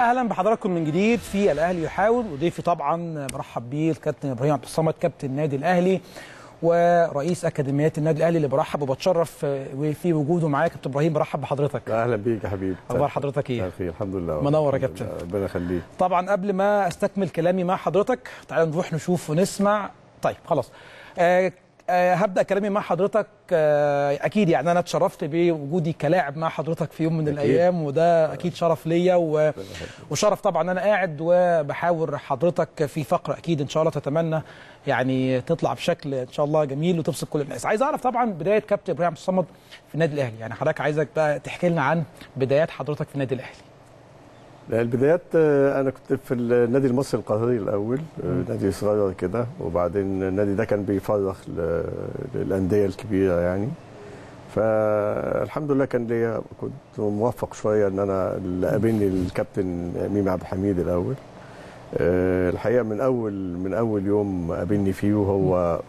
اهلا بحضراتكم من جديد في الاهلي يحاول وضيفي طبعا برحب بيه الكابتن ابراهيم عبد الصمد كابتن النادي الاهلي ورئيس اكاديميات النادي الاهلي اللي برحب وبتشرف في وجوده معايا كابتن ابراهيم برحب بحضرتك اهلا بيك يا حبيبي اخبار حضرتك ايه بخير الحمد لله منور يا كابتن ربنا يخليك طبعا قبل ما استكمل كلامي مع حضرتك تعالى نروح نشوف ونسمع طيب خلاص آه أه هبدا كلامي مع حضرتك أه اكيد يعني انا اتشرفت بوجودي كلاعب مع حضرتك في يوم من أكيد. الايام وده اكيد شرف ليا و... وشرف طبعا انا قاعد وبحاور حضرتك في فقره اكيد ان شاء الله تتمنى يعني تطلع بشكل ان شاء الله جميل وتبسط كل الناس عايز اعرف طبعا بدايه كابتن ابراهيم عبد الصمد في النادي الاهلي يعني حضرتك عايزك بقى تحكي لنا عن بدايات حضرتك في النادي الاهلي البدايات انا كنت في النادي المصري القاهري الاول نادي صغير كده وبعدين النادي ده كان بيفرخ للانديه الكبيره يعني فالحمد لله كان ليا كنت موفق شويه ان انا اللي قابلني الكابتن ميمي عبد الحميد الاول الحقيقه من اول من اول يوم قابلني فيه وهو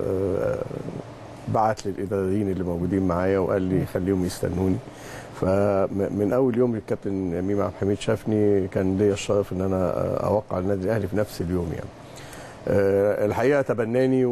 بعت للاداريين اللي موجودين معايا وقال لي خليهم يستنوني فمن اول يوم الكابتن ميمي عبد الحميد شافني كان ليا الشرف ان انا اوقع النادي الاهلي في نفس اليوم يعني الحقيقه تبناني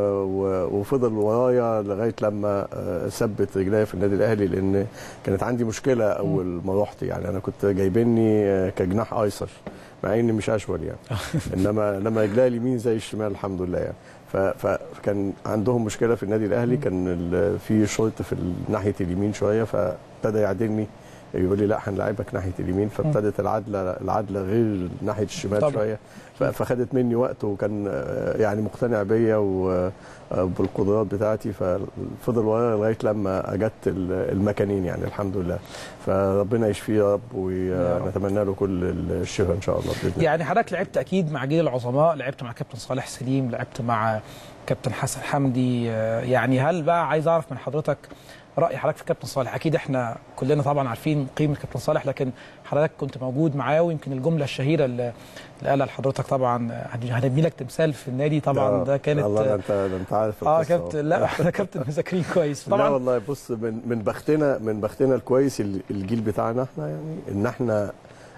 وفضل ورايا لغايه لما ثبت رجلي في النادي الاهلي لان كانت عندي مشكله اول ما رحت يعني انا كنت جايبني كجناح ايسر مع اني مش اشول يعني انما انما رجلي اليمين زي الشمال الحمد لله يعني فكان عندهم مشكله في النادي الاهلي كان في شرط في ناحيه اليمين شويه فابتدى يعدلني يقول لي لا هنلعبك ناحيه اليمين فابتدت العدله العدله غير ناحيه الشمال طبعا. شويه فخدت مني وقت وكان يعني مقتنع بيا وبالقدرات بتاعتي ففضل ورايا لغايه لما اجت المكانين يعني الحمد لله فربنا يشفيه يا رب ونتمنى له كل الشفاء ان شاء الله باذن الله يعني حضرتك لعبت اكيد مع جيل العظماء لعبت مع كابتن صالح سليم لعبت مع كابتن حسن حمدي يعني هل بقى عايز اعرف من حضرتك راي حضرتك في كابتن صالح اكيد احنا كلنا طبعا عارفين قيمه كابتن صالح لكن حضرتك كنت موجود معاه ويمكن الجمله الشهيره اللي قالها لحضرتك طبعا هنبني لك تمثال في النادي طبعا ده كانت الله ده انت ده انت عارف اه كابتن لا احنا كابتن مذاكرين كويس طبعا لا والله بص من من بختنا من بختنا الكويس الجيل بتاعنا احنا يعني ان احنا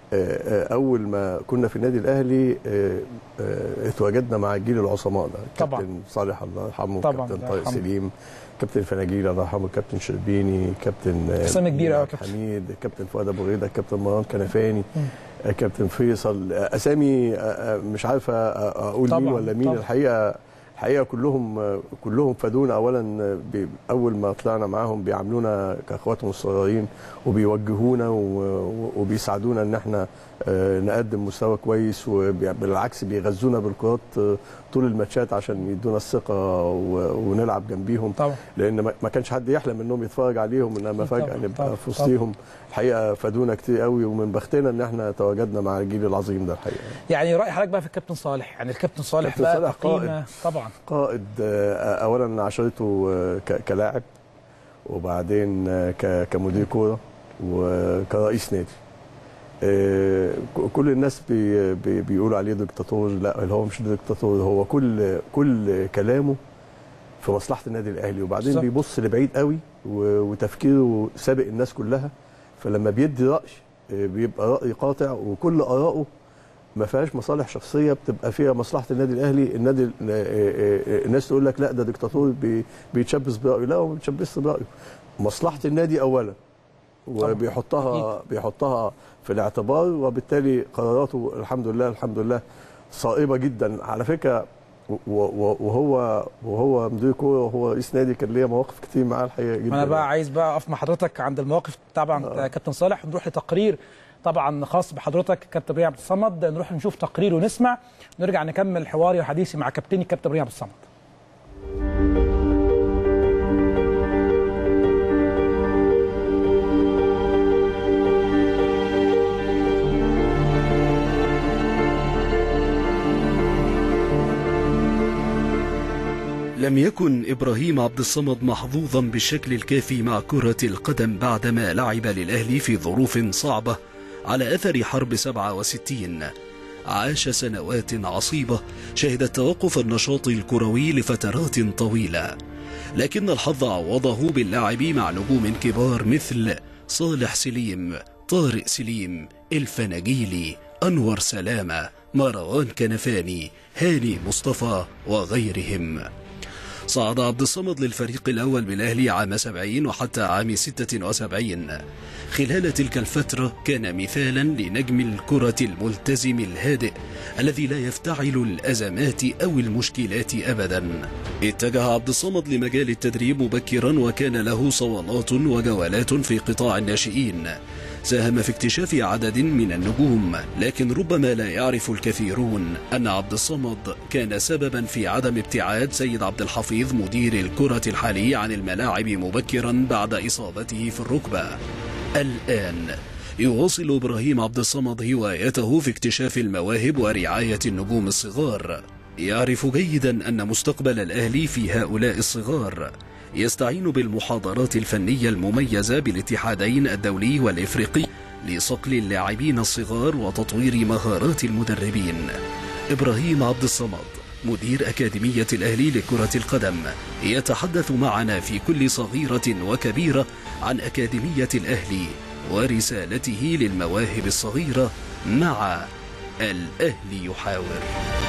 اول ما كنا في النادي الاهلي اتواجدنا مع الجيل العظماء ده طبعا كابتن صالح الله يرحمه طبعا كابتن طارق سليم كابتن فناجيل الله يرحمه كابتن شربيني كابتن اسامي كبيره قوي كابتن حميد كابتن فؤاد ابو غيده كابتن مروان كنفاني كابتن فيصل اسامي مش عارف اقول مين ولا مين طبعا. الحقيقه الحقيقه كلهم كلهم فادونا اولا اول ما طلعنا معاهم بيعاملونا كاخواتهم الصغيرين وبيوجهونا وبيساعدونا ان احنا نقدم مستوى كويس وبالعكس بيغذونا بالكرات طول الماتشات عشان يدونا الثقه ونلعب جنبيهم طبعا. لان ما كانش حد يحلم انهم يتفرج عليهم انما فجاه نبقى في وسطيهم الحقيقه فادونا كتير قوي ومن بختنا ان احنا تواجدنا مع الجيل العظيم ده الحقيقه يعني راي حضرتك بقى في الكابتن صالح يعني الكابتن صالح بقى صالح قيمه طبعا قائد اولا عشرته كلاعب وبعدين كمدير كوره وكرئيس نادي كل الناس بي بي بيقولوا عليه دكتاتور لا هو مش دكتاتور هو كل كل كلامه في مصلحه النادي الاهلي وبعدين صح. بيبص لبعيد قوي وتفكيره سابق الناس كلها فلما بيدي راي بيبقى راي قاطع وكل ارائه ما فيهاش مصالح شخصيه بتبقى فيها مصلحه النادي الاهلي النادي الناس تقول لك لا ده دكتاتور بيتشبث برايه لا هو ما بيتشبثش برايه مصلحه النادي اولا وبيحطها بيحطها في الاعتبار وبالتالي قراراته الحمد لله الحمد لله صائبه جدا على فكره وهو وهو مدير كوره وهو رئيس نادي كان ليا مواقف كتير معاه الحقيقه جدا انا بقى عايز بقى اقف مع حضرتك عند المواقف طبعا آه. كابتن صالح نروح لتقرير طبعا خاص بحضرتك كابتن ابراهيم عبد الصمد نروح نشوف تقرير ونسمع نرجع نكمل حواري وحديثي مع كابتني كابتن ابراهيم عبد الصمد لم يكن إبراهيم عبد الصمد محظوظا بالشكل الكافي مع كرة القدم بعدما لعب للأهلي في ظروف صعبة على أثر حرب 67 عاش سنوات عصيبة شهدت توقف النشاط الكروي لفترات طويلة لكن الحظ عوضه باللعب مع نجوم كبار مثل صالح سليم طارق سليم الفناجيلي أنور سلامة مروان كنفاني هاني مصطفى وغيرهم صعد عبد الصمد للفريق الأول بالأهلي عام 70 وحتى عام 76 خلال تلك الفترة كان مثالا لنجم الكرة الملتزم الهادئ الذي لا يفتعل الأزمات أو المشكلات أبدا اتجه عبد الصمد لمجال التدريب مبكرا وكان له صوانات وجولات في قطاع الناشئين ساهم في اكتشاف عدد من النجوم لكن ربما لا يعرف الكثيرون أن عبد الصمد كان سببا في عدم ابتعاد سيد عبد الحفيظ مدير الكرة الحالي عن الملاعب مبكرا بعد إصابته في الركبة الآن يواصل إبراهيم عبد الصمد هوايته في اكتشاف المواهب ورعاية النجوم الصغار يعرف جيدا أن مستقبل الأهلي في هؤلاء الصغار يستعين بالمحاضرات الفنية المميزة بالاتحادين الدولي والإفريقي لصقل اللاعبين الصغار وتطوير مهارات المدربين إبراهيم عبد الصمد مدير أكاديمية الأهلي لكرة القدم يتحدث معنا في كل صغيرة وكبيرة عن أكاديمية الأهلي ورسالته للمواهب الصغيرة مع الأهلي يحاور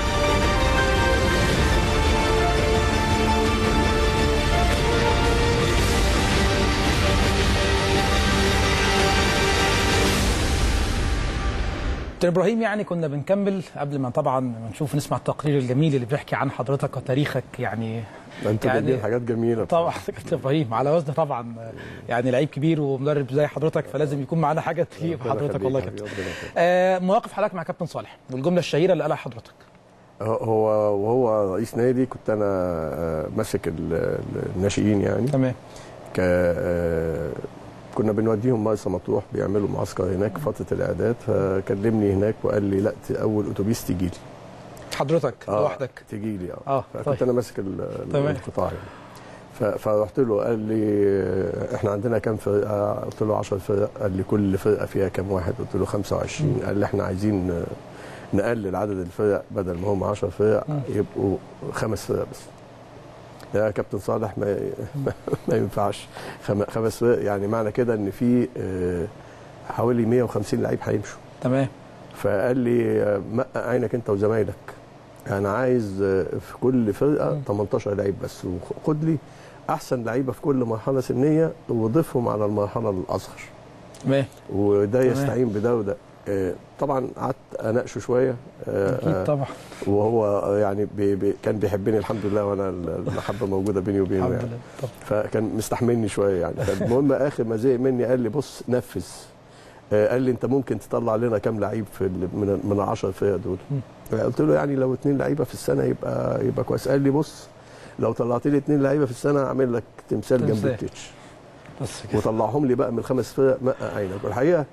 كابتن ابراهيم يعني كنا بنكمل قبل ما طبعا ما نشوف نسمع التقرير الجميل اللي بيحكي عن حضرتك وتاريخك يعني انت يعني- يعني حاجات جميله طبعا كابتن ابراهيم على وزن طبعا يعني لعيب كبير ومدرب زي حضرتك فلازم يكون معانا حاجه تليق ربنا بحضرتك يخليك والله يا حبيبي، كابتن ربنا يخليك. آه مواقف حضرتك مع كابتن صالح والجمله الشهيره اللي قالها حضرتك هو- هو وهو رئيس نادي كنت انا آه، ماسك ال- ال- الناشئين يعني تمام ك آه، كنا بنوديهم مرسى مطروح بيعملوا معسكر هناك فتره الاعداد فكلمني هناك وقال لي لا ت- اول اتوبيس تيجي لي حضرتك لوحدك تيجي لي آه، اه فكنت طيب. انا ماسك ال- ال- تمام. القطاع يعني ف- فرحت له قال لي آه، احنا عندنا كام فرقه قلت له 10 فرق قال لي كل فرقه فيها كام واحد قلت له 25 قال لي احنا عايزين آه، نقلل عدد الفرق بدل ما هم 10 فرق مم. يبقوا خمس فرق بس يا كابتن صالح ما ما ينفعش خم- خمس فرق يعني معنى كده ان في آه، حوالي 150 لعيب هيمشوا تمام فقال لي آه، مقع عينك انت وزمايلك انا عايز آه، في كل فرقه مم. 18 لعيب بس وخد لي احسن لعيبه في كل مرحله سنيه وضيفهم على المرحله الاصغر تمام وده تمام. يستعين بده وده آه، طبعا قعدت اناقشه شويه آه، اكيد طبعا وهو يعني بي بي كان بيحبني الحمد لله وانا المحبه موجوده بيني وبينه الحمد يعني لله طب فكان مستحملني شويه يعني فالمهم اخر ما زهق مني قال لي بص نفذ آه، قال لي انت ممكن تطلع لنا كام لعيب في ال- من من ال 10 فرق دول قلت له يعني لو اثنين لعيبه في السنه يبقى يبقى كويس قال لي بص لو طلعت لي اثنين لعيبه في السنه اعمل لك تمثال جنب تمثال. التتش بس كده وطلعهم لي بقى من الخمس فرق مقع عينك والحقيقه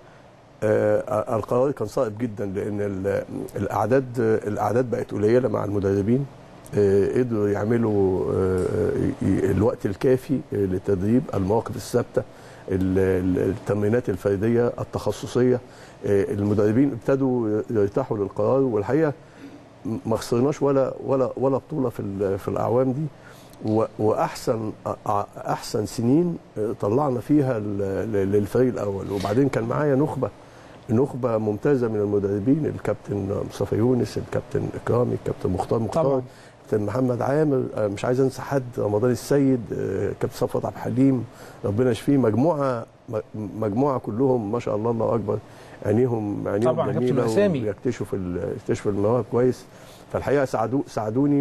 آه، القرار كان صائب جدا لان ال- الاعداد الاعداد بقت قليله مع المدربين آه، قدروا يعملوا آه، ي- الوقت الكافي آه، للتدريب المواقف الثابته ال- ال- التمرينات الفرديه التخصصيه آه، المدربين ابتدوا يرتاحوا للقرار والحقيقه ما خسرناش ولا ولا ولا بطوله في ال- في الاعوام دي و- واحسن أ- احسن سنين طلعنا فيها ل- ل- للفريق الاول وبعدين كان معايا نخبه نخبه ممتازه من المدربين الكابتن مصطفى يونس الكابتن اكرامي الكابتن مختار مختار طبعا كابتن محمد عامر آه، مش عايز انسى حد رمضان السيد آه، كابتن صفوت عبد الحليم ربنا يشفيه مجموعه م- مجموعه كلهم ما شاء الله الله اكبر عينيهم عينيهم طبعا، كابتن جميله أسامي. ويكتشفوا ال- يكتشفوا المواهب كويس فالحقيقه ساعدو ساعدوني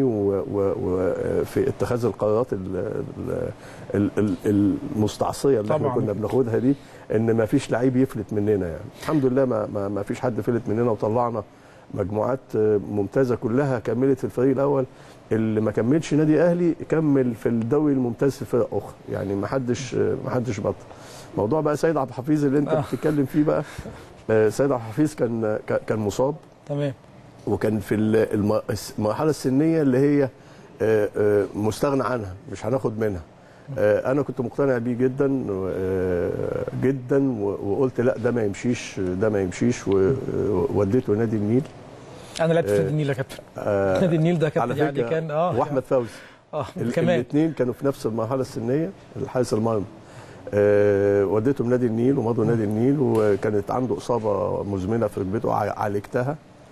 وفي اتخاذ القرارات ال- ال- ال- ال- المستعصيه اللي احنا طبعاً. كنا بناخدها دي ان ما فيش لعيب يفلت مننا يعني الحمد لله ما ما, ما فيش حد فلت مننا وطلعنا مجموعات ممتازه كلها كملت في الفريق الاول اللي ما كملش نادي اهلي كمل في الدوري الممتاز في فرق اخرى يعني ما حدش ما حدش بطل موضوع بقى سيد عبد الحفيظ اللي انت آه. بتتكلم فيه بقى آه، سيد عبد الحفيظ كان كان مصاب تمام وكان في ال- الم- المرحله السنيه اللي هي آه، آه، مستغنى عنها مش هناخد منها آه، انا كنت مقتنع بيه جدا آه، جدا و- وقلت لا ده ما يمشيش ده ما يمشيش و- ووديته نادي النيل انا لعبت في آه، نادي النيل يا كابتن آه، نادي النيل ده على كابتن يعني فكره كان اه واحمد فوزي اه ال- كمان الاثنين كانوا في نفس المرحله السنيه الحارس المرمى آه، وديتهم نادي النيل ومضوا نادي النيل وكانت عنده اصابه مزمنه في ركبته ع- عالجتها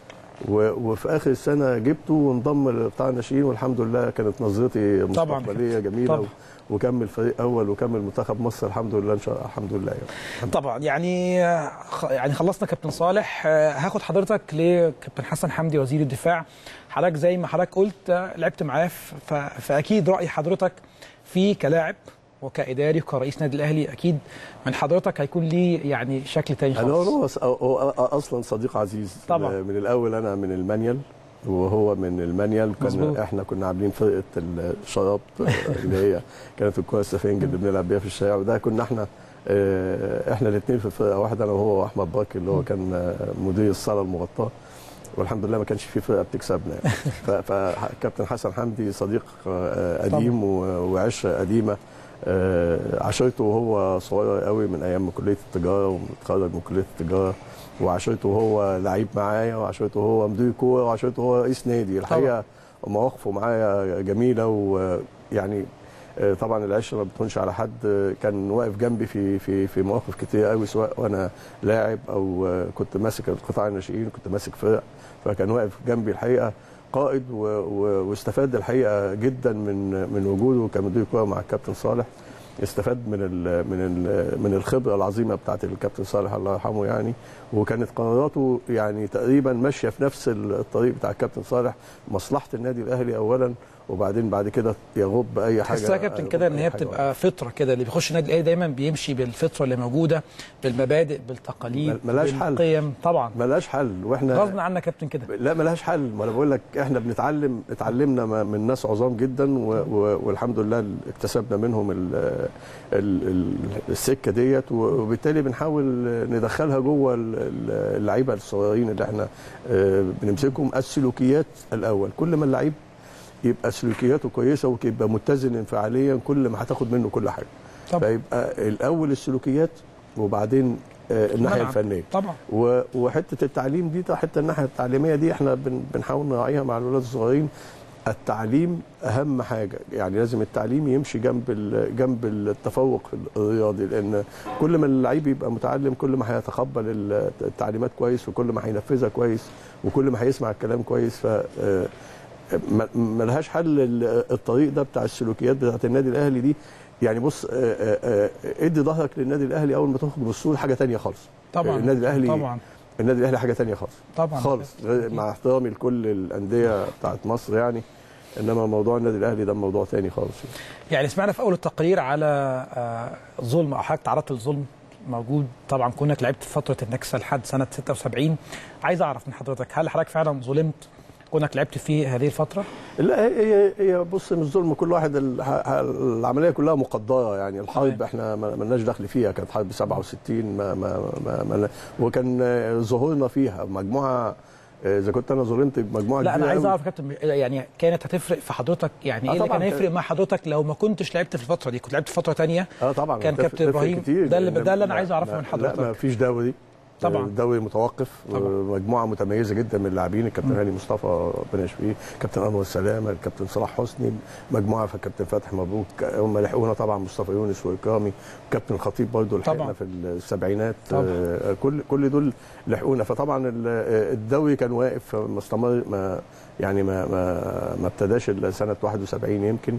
و- وفي اخر السنه جبته وانضم لقطاع الناشئين والحمد لله كانت نظرتي طبعاً. مستقبليه جميله طبعاً. و- وكمل فريق اول وكمل منتخب مصر الحمد لله ان شاء الله الحمد لله يعني. طبعا يعني خ- يعني خلصنا كابتن صالح آه، هاخد حضرتك لكابتن حسن حمدي وزير الدفاع حضرتك زي ما حضرتك قلت آه، لعبت معاه ف- ف- فاكيد راي حضرتك في كلاعب وكاداري وكرئيس نادي الاهلي اكيد من حضرتك هيكون ليه يعني شكل تاني انا خالص هو هو اصلا صديق عزيز طبعاً. من الاول انا من المانيال وهو من المانيال مظبوط. كان احنا كنا عاملين فرقه الشراب اللي هي كانت الكره السفنج اللي بنلعب بيها في الشارع وده كنا احنا آه، احنا الاثنين في فرقه واحده انا وهو واحمد باكر اللي هو كان آه، مدير الصاله المغطاه والحمد لله ما كانش في فرقه بتكسبنا يعني. ف- فكابتن حسن حمدي صديق آه، قديم و- وعشره قديمه آه، عاشرته وهو صغير قوي من ايام كليه التجاره ومتخرج من كليه التجاره وعاشرته وهو لعيب معايا وعاشرته وهو مدير كوره وعاشرته وهو رئيس نادي الحقيقه مواقفه معايا جميله ويعني آه، طبعا العشره ما بتكونش على حد آه، كان واقف جنبي في في في مواقف كتير قوي سواء وانا لاعب او آه، كنت ماسك القطاع الناشئين كنت ماسك فرق فكان واقف جنبي الحقيقه قائد و- و- واستفاد الحقيقه جدا من من وجوده كمدير كوره مع الكابتن صالح استفاد من ال من ال من الخبره العظيمه بتاعت الكابتن صالح الله يرحمه يعني وكانت قراراته يعني تقريبا ماشيه في نفس الطريق بتاع الكابتن صالح مصلحه النادي الاهلي اولا وبعدين بعد كده يغب اي حاجه تحسها يا كابتن كده ان أي هي حاجة بتبقى فطره كده اللي بيخش النادي الاهلي دايما بيمشي بالفطره اللي موجوده بالمبادئ بالتقاليد مل- ملهاش حل. بالقيم طبعا ملهاش حل واحنا غصب عنك يا كابتن كده لا ملهاش حل ما انا بقول لك احنا بنتعلم اتعلمنا ما- من ناس عظام جدا و و والحمد لله اكتسبنا منهم ال ال ال السكه ديت وبالتالي بنحاول ندخلها جوه ال- ال- اللعيبه الصغيرين اللي احنا آه، بنمسكهم السلوكيات الاول كل ما اللعيب يبقى سلوكياته كويسه ويبقى متزن انفعاليا كل ما هتاخد منه كل حاجه طبعا فيبقى الاول السلوكيات وبعدين آه، الناحيه الملعب. الفنيه طبعا و- وحته التعليم دي ده حته الناحيه التعليميه دي احنا بن- بنحاول نراعيها مع الولاد الصغيرين التعليم اهم حاجه يعني لازم التعليم يمشي جنب ال- جنب التفوق الرياضي لان كل ما اللعيب يبقى متعلم كل ما هيتقبل ال- التعليمات كويس وكل ما هينفذها كويس وكل ما هيسمع الكلام كويس ف آه، ما- ملهاش حل ال- الطريق ده بتاع السلوكيات بتاعت النادي الاهلي دي يعني بص آه، آه، آه، ادي ظهرك للنادي الاهلي اول ما تخرج من السور حاجه تانية خالص طبعا النادي الاهلي طبعا النادي الاهلي حاجه تانية خالص طبعا خالص غير- مع احترامي لكل الانديه بتاعت مصر يعني انما موضوع النادي الاهلي ده موضوع تاني خالص يعني. يعني سمعنا في اول التقرير على آه، ظلم او حضرتك تعرضت للظلم موجود طبعا كونك لعبت في فتره النكسه لحد سنه 76 عايز اعرف من حضرتك هل حضرتك فعلا ظلمت كونك لعبت في هذه الفتره لا هي هي هي بص مش ظلم كل واحد ال- ه- ه- العمليه كلها مقدره يعني الحرب تمام. احنا ما لناش دخل فيها كانت حرب 67 ما ما ما, ما وكان آه، ظهورنا فيها مجموعه آه، اذا كنت انا ظلمت بمجموعه لا انا كبيرة عايز أوي. اعرف يا كابتن يعني كانت هتفرق في حضرتك يعني آه ايه اللي طبعاً. كان هيفرق مع حضرتك لو ما كنتش لعبت في الفتره دي كنت لعبت في فتره تانية اه طبعا كان تفرق- كابتن تفرق إبراهيم. كتير ده اللي- لأن ده اللي أنا ما- عايز أعرفه ما- من حضرتك. لا ما فيش دوري طبعاً. الدوري متوقف طبعاً. مجموعه متميزه جدا من اللاعبين الكابتن هاني مصطفى ربنا يشفيه كابتن انور سلامه الكابتن صلاح حسني مجموعه فالكابتن فتحي مبروك هم لحقونا طبعا مصطفى يونس واكرامي كابتن الخطيب برضه طبعاً. لحقنا في السبعينات طبعاً. آه، كل كل دول لحقونا فطبعا ال- آه، الدوري كان واقف ما استمر ما يعني ما ما ما ابتداش الا سنه 71 يمكن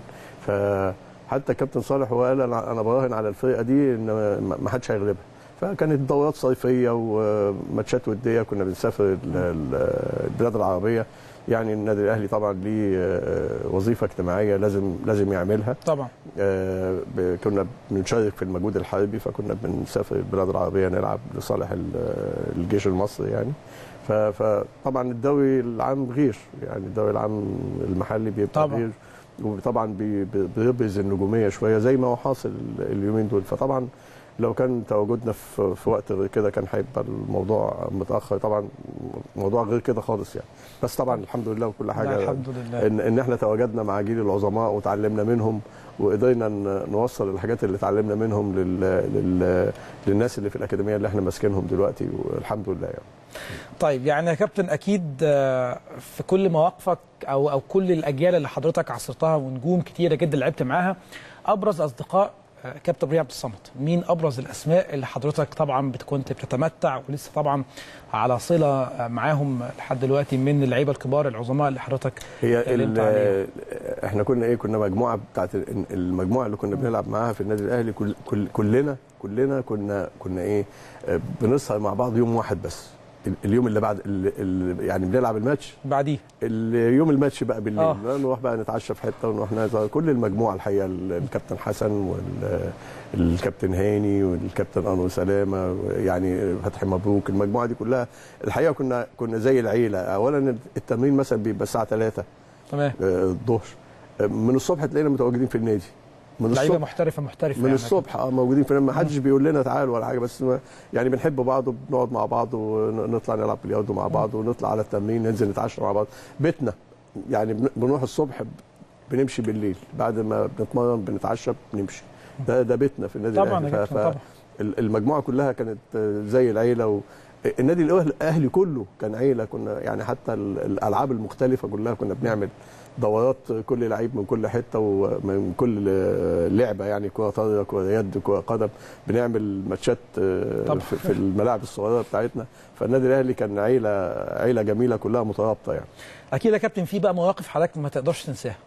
فحتى كابتن صالح هو قال انا أنا براهن على الفرقه دي ان ما- ما حدش هيغلبها فكانت دورات صيفيه وماتشات وديه كنا بنسافر ال- ال- البلاد العربيه يعني النادي الاهلي طبعا ليه آه، وظيفه اجتماعيه لازم لازم يعملها طبعا آه، ب- كنا بنشارك في المجهود الحربي فكنا بنسافر البلاد العربيه نلعب لصالح ال- الجيش المصري يعني ف- فطبعا الدوري العام غير يعني الدوري العام المحلي بيبقى طبعاً. غير وطبعا بي- بي- بيبرز النجوميه شويه زي ما هو حاصل اليومين دول فطبعا لو كان تواجدنا في في وقت غير كده كان هيبقى الموضوع متاخر طبعا موضوع غير كده خالص يعني بس طبعا الحمد لله وكل لا حاجه الحمد لله ان ان احنا تواجدنا مع جيل العظماء وتعلمنا منهم وقدرنا ن- نوصل الحاجات اللي اتعلمنا منهم لل... لل... للناس اللي في الاكاديميه اللي احنا ماسكينهم دلوقتي والحمد لله يعني. طيب يعني يا كابتن اكيد آه، في كل مواقفك او او كل الاجيال اللي حضرتك عاصرتها ونجوم كتيره جدا لعبت معاها ابرز اصدقاء آه، كابتن ابراهيم عبد الصمد مين ابرز الاسماء اللي حضرتك طبعا بت- كنت بتتمتع ولسه طبعا على صله آه، معاهم لحد دلوقتي من اللعيبه الكبار العظماء اللي حضرتك هي اتكلمت ال- عليها. احنا كنا ايه كنا مجموعه بتاعت ال- المجموعه اللي كنا بنلعب معاها في النادي الاهلي كل كل كلنا كلنا كنا كنا ايه آه، بنسهر مع بعض يوم واحد بس ال- اليوم اللي بعد ال- ال- يعني بنلعب الماتش بعديه اليوم الماتش بقى بالليل آه. آه. نروح بقى نتعشى في حته ونروح نهزر كل المجموعه الحقيقه ال- الكابتن حسن والكابتن هاني والكابتن انور سلامه يعني فتحي مبروك المجموعه دي كلها الحقيقه كنا كنا زي العيله اولا التمرين مثلا بيبقى الساعه 3 تمام الظهر آه، من الصبح تلاقينا متواجدين في النادي من لعيبه الصبح محترفه محترفه من يعني. الصبح اه موجودين في ما حدش بيقول لنا تعالوا ولا حاجه بس ما- يعني بنحب بعض وبنقعد مع بعض ونطلع نلعب بلياردو مع بعض ونطلع على التمرين ننزل نتعشى مع بعض بيتنا يعني بن- بنروح الصبح بنمشي بالليل بعد ما بنتمرن بنتعشى بنمشي ده ده بيتنا في النادي طبعا يا الأهلي. ف- كابتن ف- طبعا ال- المجموعه كلها كانت آه، زي العيله و... النادي الأهلي- الاهلي كله كان عيله كنا يعني حتى ال- الالعاب المختلفه كلها كنا بنعمل دورات كل لعيب من كل حته ومن كل آه، لعبه يعني كره طايره كره يد كره قدم بنعمل ماتشات آه، طبعا. في في الملاعب الصغيره بتاعتنا فالنادي الاهلي كان عيله عيله جميله كلها مترابطه يعني اكيد يا كابتن في بقى مواقف حضرتك ما تقدرش تنساها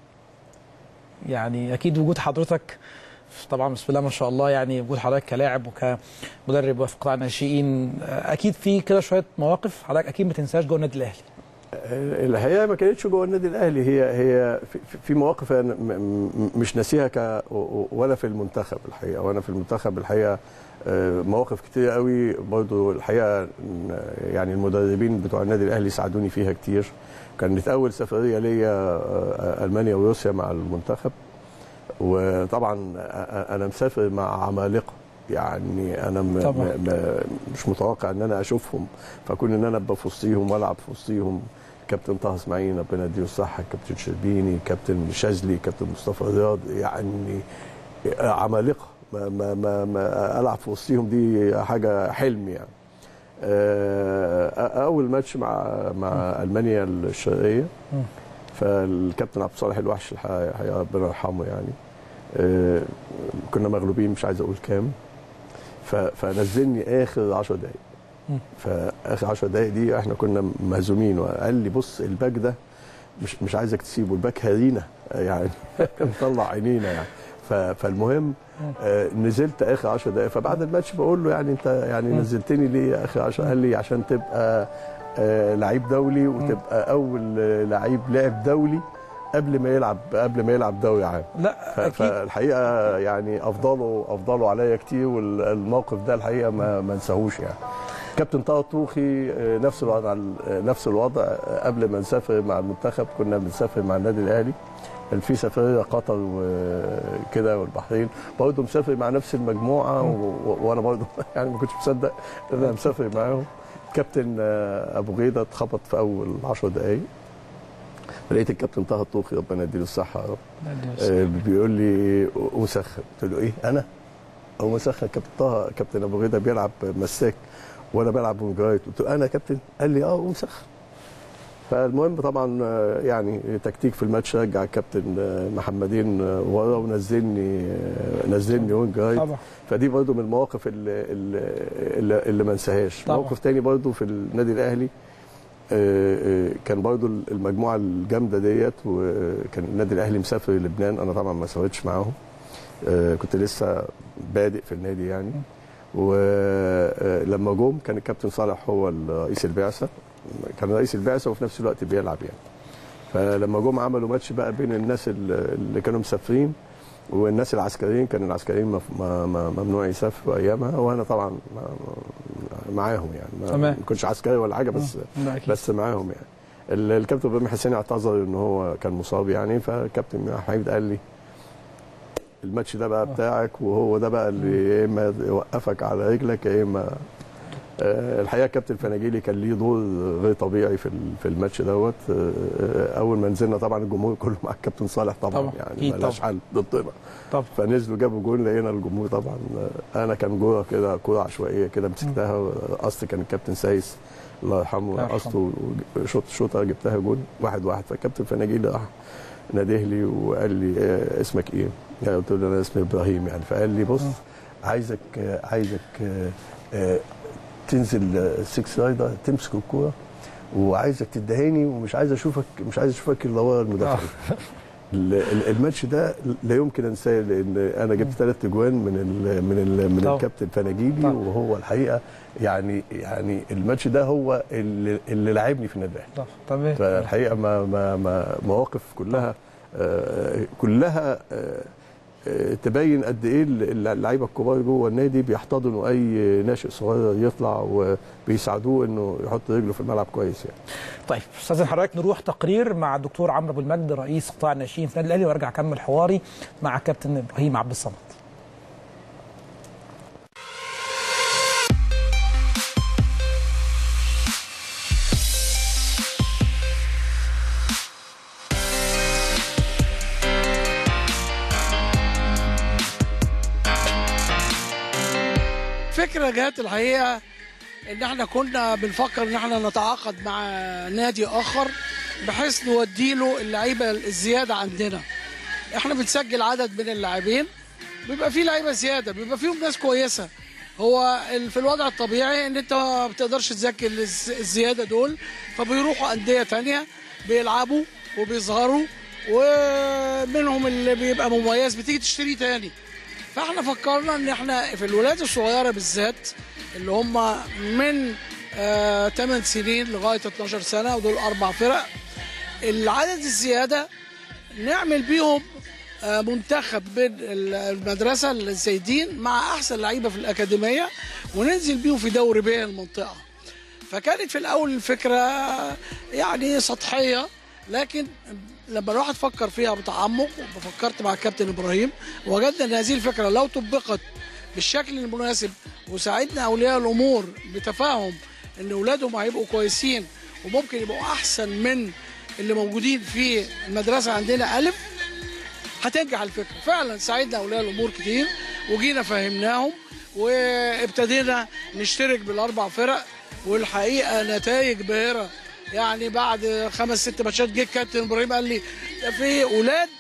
يعني اكيد وجود حضرتك طبعا بسم الله ما شاء الله يعني وجود حضرتك كلاعب وكمدرب وفي قطاع الناشئين اكيد في كده شويه مواقف حضرتك اكيد ما تنساهاش جوه النادي الاهلي الحقيقه ما كانتش جوه النادي الاهلي هي هي في- في- في مواقف أنا م- م- مش ناسيها ك ولا في المنتخب الحقيقه وانا في المنتخب الحقيقه آه، مواقف كتير قوي برضو الحقيقه م- يعني المدربين بتوع النادي الاهلي ساعدوني فيها كتير كانت اول سفريه ليا آه، المانيا وروسيا مع المنتخب وطبعا آه، انا مسافر مع عمالقه يعني انا م طبعا. م م مش متوقع ان انا اشوفهم فكون ان انا ابقى في وسطيهم والعب في وسطيهم كابتن طه اسماعيل ربنا يديله الصحه كابتن شربيني كابتن شاذلي كابتن مصطفى رياض يعني عمالقه ما ما ما, ما العب في وسطيهم دي حاجه حلم يعني آه، اول ماتش مع مع المانيا الشرقيه مم. فالكابتن عبد الصالح الوحش الحقيقة الحقيقة ربنا يرحمه يعني آه، كنا مغلوبين مش عايز اقول كام ف- فنزلني اخر 10 دقائق مم. فاخر 10 دقائق دي احنا كنا مهزومين وقال لي بص الباك ده مش مش عايزك تسيبه الباك هرينا يعني مطلع عينينا يعني ف- فالمهم آه، نزلت اخر 10 دقائق فبعد الماتش بقول له يعني انت يعني مم. نزلتني ليه اخر 10 قال لي عشان تبقى آه، لعيب دولي وتبقى اول آه، لعيب لعب دولي قبل ما يلعب قبل ما يلعب دوري عام لا ف- اكيد فالحقيقه يعني افضلوا افضلوا عليا كتير والموقف ده الحقيقه ما ما انساهوش يعني كابتن طه الطوخي آه، نفس الوضع آه، نفس الوضع آه، قبل ما نسافر مع المنتخب كنا بنسافر مع النادي الاهلي كان في سفريه قطر وكده والبحرين برضه مسافر مع نفس المجموعه و... و... وانا برضه يعني ما كنتش مصدق ان انا مسافر معاهم كابتن آه، ابو غيده اتخبط في اول 10 دقائق لقيت الكابتن طه الطوخي ربنا يديله الصحه يا رب آه، بيقول لي وسخن قلت له ايه انا هو مسخن كابتن طه كابتن ابو غيده بيلعب مساك وانا بلعب ومجايد قلت له انا يا كابتن قال لي اه ومسخن فالمهم طبعا آه، يعني تكتيك في الماتش رجع الكابتن آه، محمدين آه، ورا ونزلني آه، نزلني وينج رايت طبعا فدي برضو من المواقف اللي اللي, اللي ما انساهاش طبعا. موقف تاني برضو في النادي الاهلي آه، آه، كان برضو المجموعه الجامده ديت وكان النادي الاهلي مسافر لبنان انا طبعا ما سافرتش معاهم آه، كنت لسه بادئ في النادي يعني ولما جم كان الكابتن صالح هو رئيس البعثه كان رئيس البعثه وفي نفس الوقت بيلعب يعني فلما جم عملوا ماتش بقى بين الناس اللي اللي كانوا مسافرين والناس العسكريين كان العسكريين مف- ما- ما- ممنوع يسافروا ايامها وانا طبعا ما- ما- معاهم يعني ما تمام. ما كنتش عسكري ولا حاجه بس لا اكيد بس معاهم يعني ال- الكابتن ابراهيم حسين اعتذر ان هو كان مصاب يعني فالكابتن حميد قال لي الماتش ده بقى بتاعك وهو ده بقى اللي يا اما يوقفك على رجلك يا اما آه، الحقيقه كابتن فناجيلي كان ليه دور غير طبيعي في ال- في الماتش دوت آه، آه، اول ما نزلنا طبعا الجمهور كله مع الكابتن صالح طبعا, طبعا، يعني أكيد ملاش حل ضدنا طبعا فنزلوا جابوا جول لقينا الجمهور طبعا آه، انا كان جوه كده كوره عشوائيه كده مسكتها قصد كان الكابتن سايس الله يرحمه الله يرحمه. قصده شوط شوطه جبتها جول واحد واحد فالكابتن فناجيلي راح ناديه لي وقال لي آه، اسمك ايه؟ يعني قلت له انا اسمي ابراهيم يعني فقال لي بص عايزك آه، عايزك آه، آه، تنزل 6 رايدر تمسك الكوره وعايزك تدهاني ومش عايز اشوفك مش عايز اشوفك الا ورا المدافع ال- ال- الماتش ده لا يمكن انساه لان انا جبت ثلاث اجوان من ال من ال من طبعا. الكابتن فناجيلي طبعا. وهو الحقيقه يعني يعني الماتش ده هو اللي, اللي لعبني في النادي الاهلي طب تمام فالحقيقه ما ما ما مواقف كلها آه، كلها آه، آه، تبين قد ايه اللعيبه الكبار جوه النادي بيحتضنوا اي ناشئ صغير يطلع وبيساعدوه انه يحط رجله في الملعب كويس يعني طيب استاذن حضرتك نروح تقرير مع الدكتور عمرو ابو المجد رئيس قطاع الناشئين في النادي الاهلي وارجع اكمل حواري مع كابتن ابراهيم عبد الصمد فكرة جات الحقيقة ان احنا كنا بنفكر ان احنا نتعاقد مع نادي اخر بحيث نوديله اللعيبة الزيادة عندنا احنا بنسجل عدد من اللاعبين بيبقى في لعيبة زيادة بيبقى فيهم ناس كويسة هو ال- في الوضع الطبيعي ان انت ما بتقدرش تسجل الز- الزيادة دول فبيروحوا أندية تانية بيلعبوا وبيظهروا ومنهم اللي بيبقى مميز بتيجي تشتريه تاني فاحنا فكرنا ان احنا في الولاد الصغيره بالذات اللي هم من آه 8 سنين لغايه 12 سنه ودول اربع فرق العدد الزياده نعمل بيهم آه منتخب بين ال- المدرسه الزايدين مع احسن لعيبه في الاكاديميه وننزل بيهم في دوري بيه المنطقه فكانت في الاول الفكره يعني سطحيه لكن لما الواحد فكر فيها بتعمق وفكرت مع الكابتن ابراهيم وجدنا ان هذه الفكره لو طبقت بالشكل المناسب وساعدنا اولياء الامور بتفاهم ان اولادهم هيبقوا كويسين وممكن يبقوا احسن من اللي موجودين في المدرسه عندنا الف هتنجح الفكره فعلا ساعدنا اولياء الامور كتير وجينا فهمناهم وابتدينا نشترك بالاربع فرق والحقيقه نتائج باهره يعني بعد خمس ست ماتشات جه الكابتن ابراهيم قال لي ده في اولاد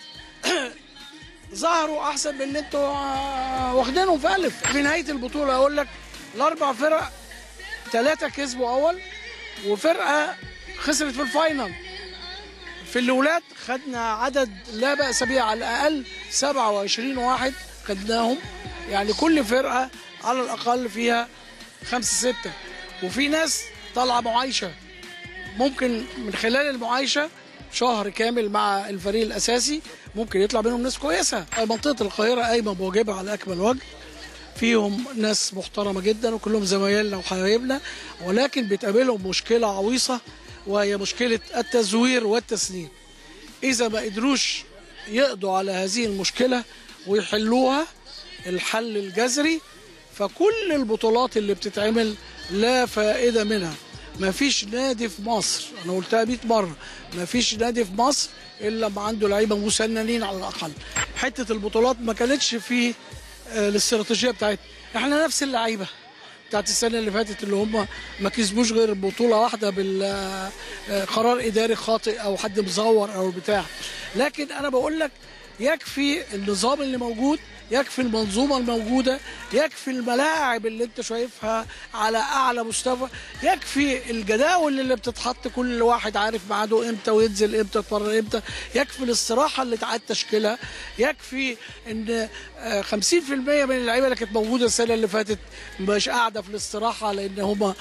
ظهروا احسن من اللي انتوا آه، واخدينهم في الف في نهايه البطوله اقول لك الاربع فرق ثلاثه كسبوا اول وفرقه خسرت في الفاينل في الاولاد خدنا عدد لا باس به على الاقل 27 واحد خدناهم يعني كل فرقه على الاقل فيها خمسه سته وفي ناس طالعه معايشه ممكن من خلال المعايشه شهر كامل مع الفريق الاساسي ممكن يطلع منهم ناس كويسه منطقه القاهره قايمه بواجبها على اكمل وجه فيهم ناس محترمه جدا وكلهم زمايلنا وحبايبنا ولكن بتقابلهم مشكله عويصه وهي مشكله التزوير والتسنين اذا ما قدروش يقضوا على هذه المشكله ويحلوها الحل الجذري فكل البطولات اللي بتتعمل لا فائده منها ما فيش نادي في مصر انا قلتها 100 مره ما فيش نادي في مصر الا ما عنده لعيبه مسننين على الاقل حته البطولات ما كانتش في آه، الاستراتيجيه بتاعتنا احنا نفس اللعيبه بتاعت السنه اللي فاتت اللي هم ما كسبوش غير بطوله واحده بالقرار اداري خاطئ او حد مزور او بتاع لكن انا بقول لك يكفي النظام اللي موجود يكفي المنظومه الموجوده يكفي الملاعب اللي انت شايفها على اعلى مستوى يكفي الجداول اللي بتتحط كل واحد عارف ميعاده امتى وينزل امتى يتمرن امتى يكفي الاستراحه اللي اتعاد تشكيلها يكفي ان آه، 50% من اللعيبه اللي كانت موجوده السنه اللي فاتت مش قاعده في الاستراحه لان هم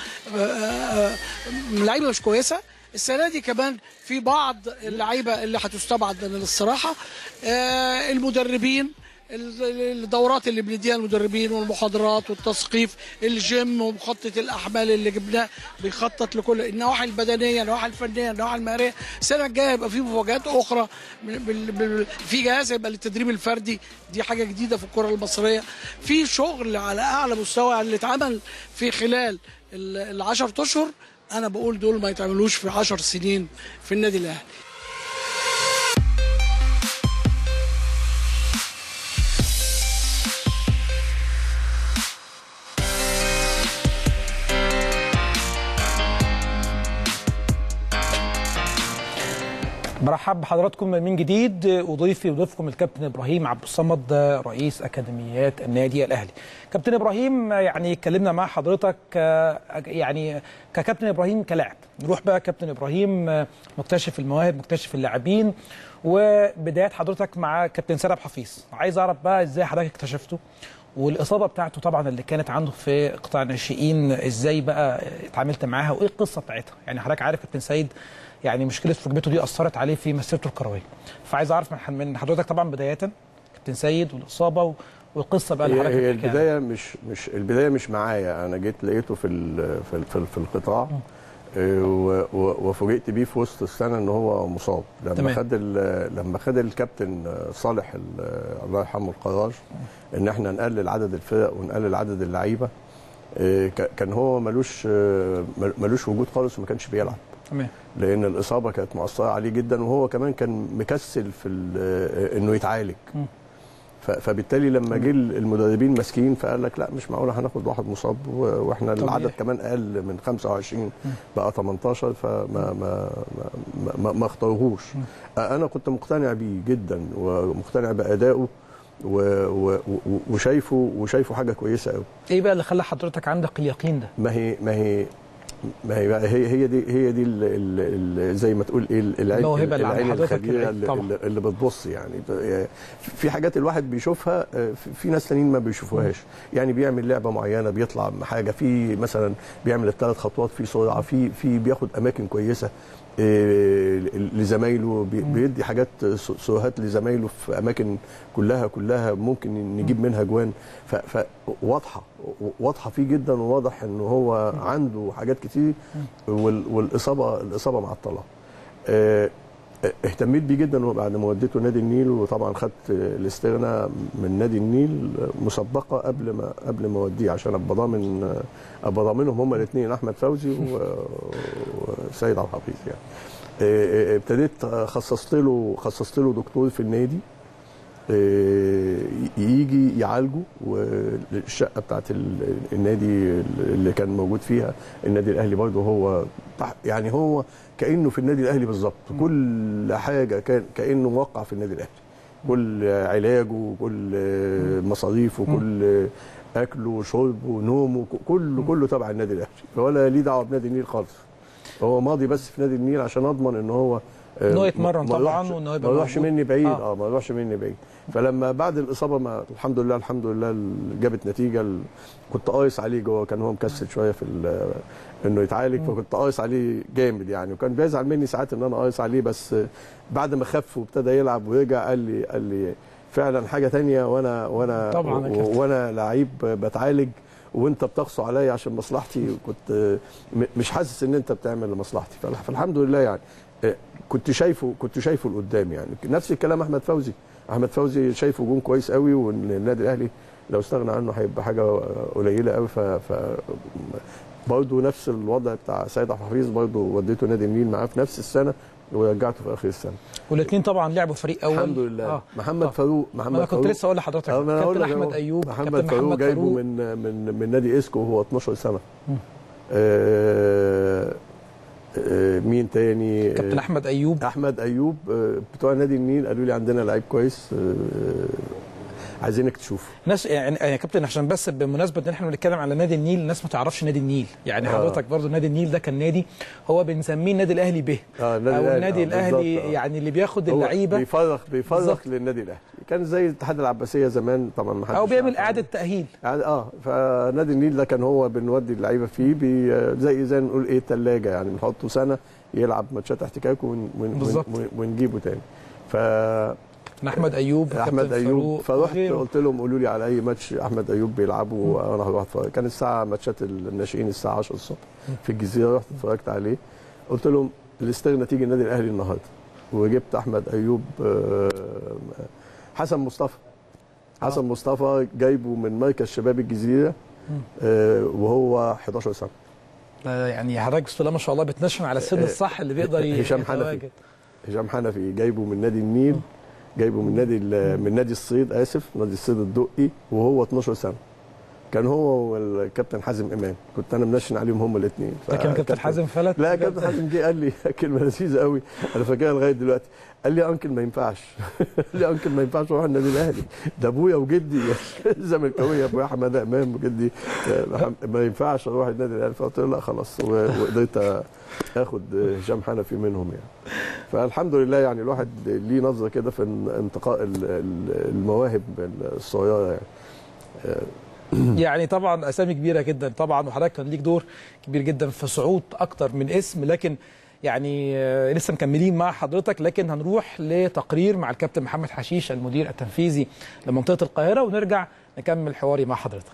لعيبه مش كويسه السنه دي كمان في بعض اللعيبه اللي هتستبعد من الاستراحه آه، المدربين ال- الدورات اللي بنديها المدربين والمحاضرات والتثقيف الجيم ومخطط الاحمال اللي جبناه بيخطط لكل النواحي البدنيه النواحي الفنيه النواحي المهاريه السنه الجايه يبقى في مفاجات اخرى من- بال- بال- في جهاز يبقى للتدريب الفردي دي حاجه جديده في الكره المصريه في شغل على اعلى مستوى اللي اتعمل في خلال ال- العشر اشهر انا بقول دول ما يتعملوش في عشر سنين في النادي الاهلي مرحب بحضراتكم من جديد وضيفي وضيفكم الكابتن ابراهيم عبد الصمد رئيس اكاديميات النادي الاهلي. كابتن ابراهيم يعني اتكلمنا مع حضرتك آه، يعني ككابتن ابراهيم كلاعب، نروح بقى كابتن ابراهيم آه، مكتشف المواهب مكتشف اللاعبين وبدايات حضرتك مع كابتن سرب حفيظ، عايز اعرف بقى ازاي حضرتك اكتشفته والاصابه بتاعته طبعا اللي كانت عنده في قطاع الناشئين ازاي بقى اتعاملت معاها وايه القصه بتاعتها؟ يعني حضرتك عارف كابتن سيد يعني مشكله ركبته دي اثرت عليه في مسيرته الكرويه فعايز اعرف من من حضرتك طبعا بدايه كابتن سيد والاصابه و- والقصه بقى اللي هي, حضرتك هي بتحكيها. البدايه مش مش البدايه مش معايا انا جيت لقيته في ال- في ال- في, ال- في القطاع آه، و- و- وفوجئت بيه في وسط السنه ان هو مصاب لما تمام. خد ال- لما خد الكابتن آه، صالح ال- آه، الله يرحمه القرار ان احنا نقلل عدد الفرق ونقلل عدد اللعيبه آه، ك- كان هو ملوش آه، مل- ملوش وجود خالص وما كانش بيلعب تمام لان الاصابه كانت مؤثره عليه جدا وهو كمان كان مكسل في ال- انه يتعالج مم. ف- فبالتالي لما جه المدربين ماسكين فقال لك لا مش معقول هناخد واحد مصاب و- واحنا طبيعي. العدد كمان اقل من 25 بقى 18 فما ما ما ما, ما, ما اختاروهوش انا كنت مقتنع بيه جدا ومقتنع بادائه و و و وشايفه وشايفه حاجه كويسه قوي ايه بقى اللي خلى حضرتك عندك اليقين ده؟ ما هي ما هي ما هي بقى هي هي دي هي دي ال ال ال زي ما تقول ايه ال- العين الموهبة اللي عند العين حضرتك الخبيره العين اللي, طبعا. اللي, اللي بتبص يعني ب- في حاجات الواحد بيشوفها آه، في- في ناس تانيين ما بيشوفوهاش يعني بيعمل لعبه معينه بيطلع حاجه في مثلا بيعمل الثلاث خطوات في سرعه في في بياخد اماكن كويسه آه، لزمايله بي- بيدي حاجات س- سوهات لزمايله في اماكن كلها كلها ممكن نجيب منها جوان ف- فواضحه واضحه فيه جدا وواضح ان هو عنده حاجات كتير وال- والاصابه الاصابه معطله آه، اهتميت بيه جدا بعد ما وديته نادي النيل وطبعا خدت الاستغناء من نادي النيل مسبقه قبل ما قبل ما اوديه عشان ابقى ضامن ابقى ضامنهم هما الاثنين احمد فوزي و- وسيد عبد الحفيظ يعني آه، آه، ابتديت خصصت له خصصت له دكتور في النادي آه، يجي يعالجه والشقه بتاعت ال- النادي اللي كان موجود فيها النادي الاهلي برضه هو تح- يعني هو كانه في النادي الاهلي بالظبط كل حاجه كان كانه موقع في النادي الاهلي كل علاجه كل مصاريفه كل اكله وشربه ونومه كله كله تبع النادي الاهلي ولا ليه دعوه بنادي النيل خالص هو ماضي بس في نادي النيل عشان اضمن ان هو إن هو آه، يتمرن ما طبعاً يروحش- وإن هو يبقى ما يروحش موجود. مني بعيد آه. اه ما يروحش مني بعيد فلما بعد الاصابه ما الحمد لله الحمد لله جابت نتيجه ال- كنت قايس عليه جوه كان هو مكسل شويه في ال- انه يتعالج فكنت قايس عليه جامد يعني وكان بيزعل مني ساعات ان انا قايس عليه بس بعد ما خف وابتدى يلعب ورجع قال لي قال لي فعلا حاجه تانية وانا وانا طبعاً يا و- كابتن. وانا لعيب بتعالج وانت بتقسو عليا عشان مصلحتي كنت م- مش حاسس ان انت بتعمل لمصلحتي فالح- فالحمد لله يعني آه، كنت شايفه كنت شايفه لقدام يعني نفس الكلام احمد فوزي احمد فوزي شايفه جون كويس قوي وان النادي الاهلي لو استغنى عنه هيبقى حاجه قليله قوي ف, ف برضه نفس الوضع بتاع سيد عبد الحفيظ برضه وديته نادي النيل معاه في نفس السنه ورجعته في اخر السنه والاثنين طبعا لعبوا فريق اول الحمد لله آه. محمد آه. فاروق محمد ما انا كنت فاروق لسه اقول لحضرتك اه ما انا كابتن هقول لك احمد أهو. ايوب محمد كابتن فاروق محمد جايبه فاروق من من من نادي اسكو وهو 12 سنه آه آه مين تاني كابتن آه احمد ايوب احمد ايوب آه بتوع نادي النيل قالوا لي عندنا لعيب كويس آه عايزينك تشوفه ناس يعني يا كابتن عشان بس بمناسبه ان احنا بنتكلم على نادي النيل الناس ما تعرفش نادي النيل يعني آه. حضرتك برضو نادي النيل ده كان نادي هو بنسميه النادي الاهلي به اه او النادي آه، الاهلي بالظبط، آه. يعني اللي بياخد هو اللعيبه بيفرغ بيفرغ بالظبط. للنادي الاهلي كان زي الاتحاد العباسيه زمان طبعا ما حدش او بيعمل يعرف عنه. اعاده تاهيل يعني اه فنادي النيل ده كان هو بنودي اللعيبه فيه بي زي زي نقول ايه ثلاجه يعني بنحطه سنه يلعب ماتشات احتكاك ون ون بالظبط. ون ونجيبه تاني ف كابتن احمد ايوب احمد كابتن ايوب فاروق فرحت وغيره. قلت لهم قولوا لي على اي ماتش احمد ايوب بيلعبه وانا هروح اتفرج كان الساعه ماتشات الناشئين الساعه 10 الصبح في الجزيره رحت اتفرجت عليه قلت لهم الاستغنى تيجي النادي الاهلي النهارده وجبت احمد ايوب آه، حسن مصطفى حسن مصطفى جايبه من مركز شباب الجزيره آه، وهو 11 سنه آه، يعني حضرتك بسم الله ما شاء الله بتنشن على السن آه، الصح اللي بيقدر ي- هشام حنفي. يتواجد. هشام حنفي جايبه من نادي النيل جايبه من نادي ال- من نادي الصيد اسف نادي الصيد الدقي وهو 12 سنه كان هو والكابتن حازم امام كنت انا منشن عليهم هم الاثنين لكن كابتن حازم فلت لا كابتن حازم جه قال لي كلمه لذيذه قوي انا فاكرها لغايه دلوقتي قال لي يا انكل ما ينفعش قال لي يا انكل ما ينفعش اروح النادي الاهلي ده ابويا وجدي زملكاويه ابويا حماده امام وجدي ما ينفعش اروح النادي الاهلي فقلت له لا خلاص وقدرت اخد هشام حنفي منهم يعني فالحمد لله يعني الواحد ليه نظره كده في انتقاء المواهب الصغيره يعني يعني طبعا اسامي كبيره جدا طبعا وحضرتك كان ليك دور كبير جدا في صعود اكتر من اسم لكن يعني لسه مكملين مع حضرتك لكن هنروح لتقرير مع الكابتن محمد حشيش المدير التنفيذي لمنطقه القاهره ونرجع نكمل حواري مع حضرتك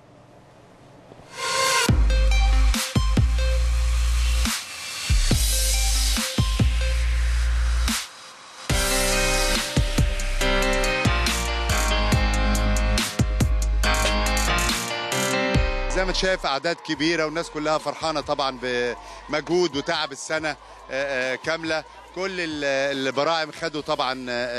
زي ما انت شايف اعداد كبيره والناس كلها فرحانه طبعا بمجهود وتعب السنه كامله كل البراعم خدوا طبعا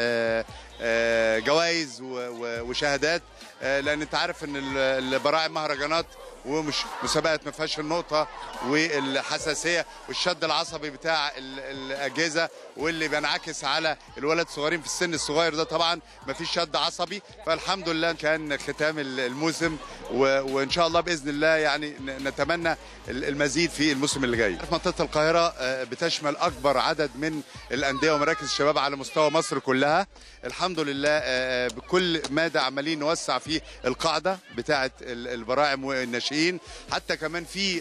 جوائز وشهادات لان انت عارف ان البراعم مهرجانات ومش مسابقات ما فيهاش النقطه والحساسيه والشد العصبي بتاع الاجهزه واللي بينعكس على الولد الصغيرين في السن الصغير ده طبعا ما فيش شد عصبي فالحمد لله كان ختام الموسم وان شاء الله باذن الله يعني نتمنى المزيد في الموسم اللي جاي. منطقه القاهره بتشمل اكبر عدد من الانديه ومراكز الشباب على مستوى مصر كلها. الحمد لله بكل مادة عمالين نوسع في القاعده بتاعه البراعم والناشئين حتى كمان في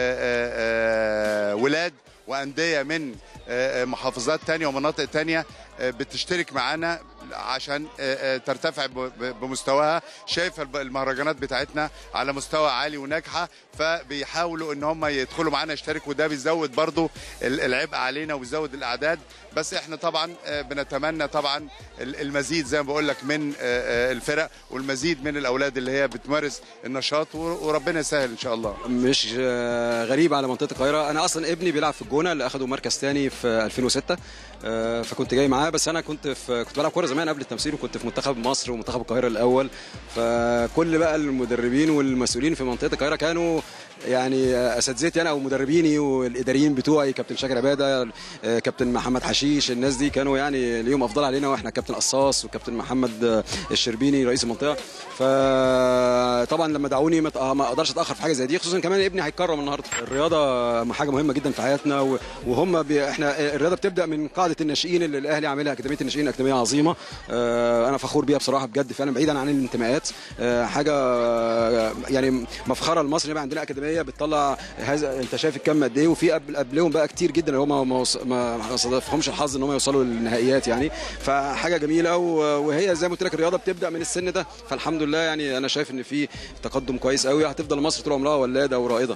ولاد وانديه من محافظات تانية ومناطق تانية بتشترك معانا عشان ترتفع بمستواها شايف المهرجانات بتاعتنا على مستوى عالي وناجحه فبيحاولوا ان هم يدخلوا معانا يشتركوا وده بيزود برضو العبء علينا وبيزود الاعداد بس احنا طبعا بنتمنى طبعا المزيد زي ما بقول لك من الفرق والمزيد من الاولاد اللي هي بتمارس النشاط وربنا يسهل ان شاء الله مش غريب على منطقه القاهره انا اصلا ابني بيلعب في الجونه اللي اخده مركز ثاني في 2006 فكنت جاي معاه بس انا كنت في كنت بلعب كوره زمان قبل التمثيل وكنت في منتخب مصر ومنتخب القاهره الاول فكل بقى المدربين والمسؤولين في منطقه القاهره كانوا يعني اساتذتي انا او مدربيني والاداريين بتوعي كابتن شاكر عباده كابتن محمد حشيش الناس دي كانوا يعني ليهم افضل علينا واحنا كابتن قصاص وكابتن محمد الشربيني رئيس المنطقه فطبعا لما دعوني ما اقدرش اتاخر في حاجه زي دي خصوصا كمان ابني هيتكرم النهارده الرياضه حاجه مهمه جدا في حياتنا وهم بي احنا الرياضه بتبدا من قاعده الناشئين اللي الاهلي عاملها اكاديميه الناشئين اكاديميه عظيمه انا فخور بيها بصراحه بجد فعلا بعيدا عن الانتماءات حاجه يعني مفخره لمصر يبقى عندنا اكاديميه بتطلع هذا انت شايف الكم قد ايه وفي قبلهم بقى كتير جدا اللي هم ما صادفهمش الحظ ان هم يوصلوا للنهائيات يعني فحاجه جميله وهي زي ما قلت لك الرياضه بتبدا من السن ده فالحمد لله يعني انا شايف ان في تقدم كويس قوي هتفضل مصر طول عمرها ولاده ورائده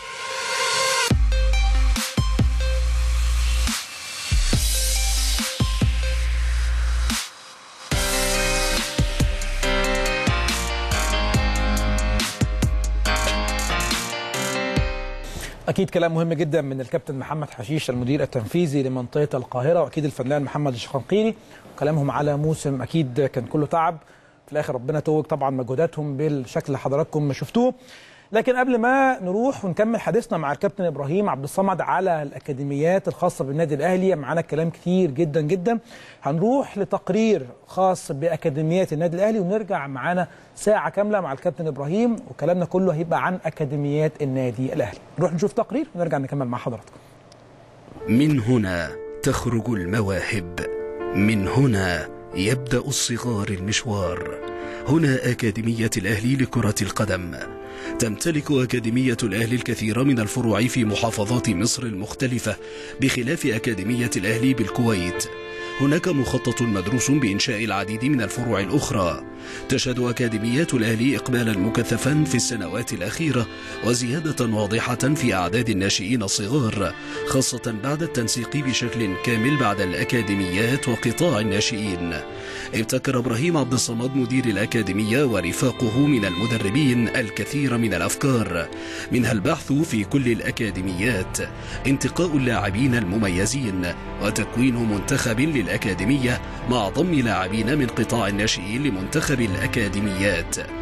اكيد كلام مهم جدا من الكابتن محمد حشيش المدير التنفيذي لمنطقه القاهره واكيد الفنان محمد الشقنقيري كلامهم على موسم اكيد كان كله تعب في الاخر ربنا توج طبعا مجهوداتهم بالشكل اللي حضراتكم ما شفتوه لكن قبل ما نروح ونكمل حديثنا مع الكابتن ابراهيم عبد الصمد على الاكاديميات الخاصه بالنادي الاهلي معانا كلام كتير جدا جدا هنروح لتقرير خاص باكاديميات النادي الاهلي ونرجع معانا ساعه كامله مع الكابتن ابراهيم وكلامنا كله هيبقى عن اكاديميات النادي الاهلي نروح نشوف تقرير ونرجع نكمل مع حضراتكم من هنا تخرج المواهب من هنا يبدا الصغار المشوار هنا اكاديميه الاهلي لكره القدم تمتلك أكاديمية الأهلي الكثير من الفروع في محافظات مصر المختلفة بخلاف أكاديمية الأهلي بالكويت هناك مخطط مدروس بإنشاء العديد من الفروع الأخرى تشهد أكاديميات الأهلي إقبالا مكثفا في السنوات الأخيرة وزيادة واضحة في أعداد الناشئين الصغار خاصة بعد التنسيق بشكل كامل بعد الأكاديميات وقطاع الناشئين ابتكر إبراهيم عبد الصمد مدير الأكاديمية ورفاقه من المدربين الكثير من الأفكار منها البحث في كل الأكاديميات انتقاء اللاعبين المميزين وتكوين منتخب للأكاديمية مع ضم لاعبين من قطاع الناشئين لمنتخب الأكاديميات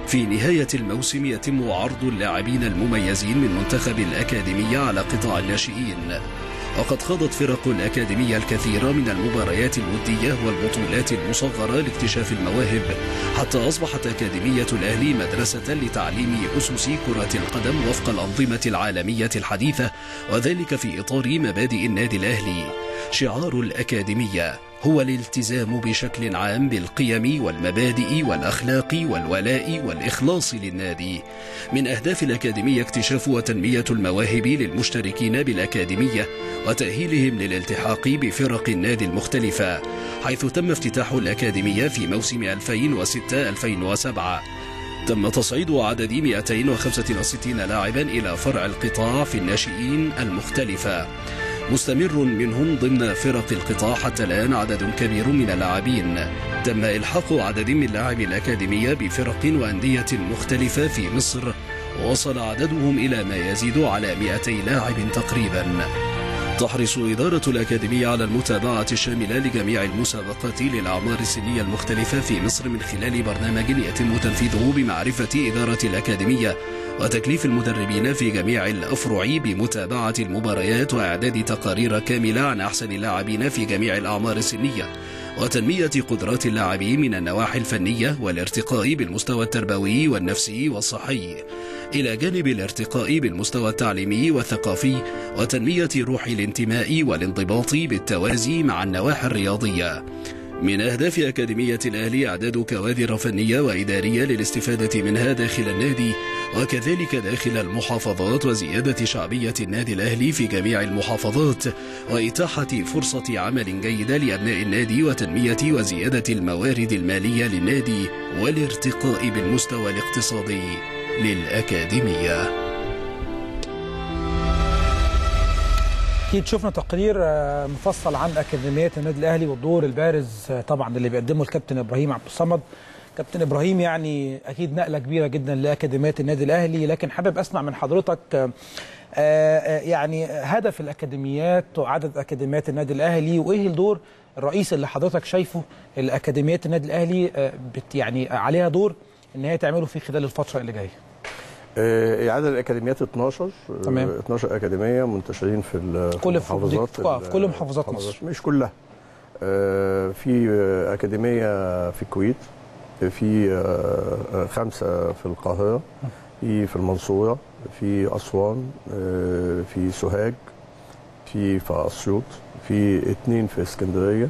في نهاية الموسم يتم عرض اللاعبين المميزين من منتخب الأكاديمية على قطاع الناشئين وقد خاضت فرق الأكاديمية الكثير من المباريات الودية والبطولات المصغرة لاكتشاف المواهب حتى أصبحت أكاديمية الأهلي مدرسة لتعليم أسس كرة القدم وفق الأنظمة العالمية الحديثة وذلك في إطار مبادئ النادي الأهلي شعار الأكاديمية هو الالتزام بشكل عام بالقيم والمبادئ والأخلاق والولاء والإخلاص للنادي من أهداف الأكاديمية اكتشاف وتنمية المواهب للمشتركين بالأكاديمية وتأهيلهم للالتحاق بفرق النادي المختلفة حيث تم افتتاح الأكاديمية في موسم 2006-2007 تم تصعيد عدد 265 لاعبا إلى فرع القطاع في الناشئين المختلفة مستمر منهم ضمن فرق القطاع حتى الآن عدد كبير من اللاعبين تم إلحاق عدد من لاعبي الأكاديمية بفرق وأندية مختلفة في مصر وصل عددهم إلى ما يزيد على 200 لاعب تقريبا تحرص إدارة الأكاديمية على المتابعة الشاملة لجميع المسابقات للأعمار السنية المختلفة في مصر من خلال برنامج يتم تنفيذه بمعرفة إدارة الأكاديمية وتكليف المدربين في جميع الأفرع بمتابعة المباريات وإعداد تقارير كاملة عن أحسن اللاعبين في جميع الأعمار السنية وتنمية قدرات اللاعبين من النواحي الفنية والارتقاء بالمستوى التربوي والنفسي والصحي إلى جانب الارتقاء بالمستوى التعليمي والثقافي وتنمية روح الانتماء والانضباط بالتوازي مع النواحي الرياضية من أهداف أكاديمية الأهلي إعداد كوادر فنية وإدارية للاستفادة منها داخل النادي وكذلك داخل المحافظات وزيادة شعبية النادي الأهلي في جميع المحافظات وإتاحة فرصة عمل جيدة لأبناء النادي وتنمية وزيادة الموارد المالية للنادي والارتقاء بالمستوى الاقتصادي للأكاديمية اكيد شفنا تقرير آه، مفصل عن اكاديميه النادي الاهلي والدور البارز آه، طبعا اللي بيقدمه الكابتن ابراهيم عبد الصمد كابتن ابراهيم يعني اكيد نقله كبيره جدا لاكاديميه النادي الاهلي لكن حابب اسمع من حضرتك آه، آه، يعني هدف الاكاديميات وعدد اكاديميات النادي الاهلي وايه الدور الرئيسي اللي حضرتك شايفه الاكاديميات النادي الاهلي آه، بت يعني عليها دور ان هي تعمله في خلال الفتره اللي جايه آه، عدد الاكاديميات 12 آه، تمام. 12 اكاديميه منتشرين في ال- في كل في- المحافظات في- في كل محافظات مصر. مش كلها آه، في آه، اكاديميه في الكويت في آه، آه، خمسه في القاهره في في المنصوره في اسوان آه، في سوهاج في في اسيوط في اثنين في اسكندريه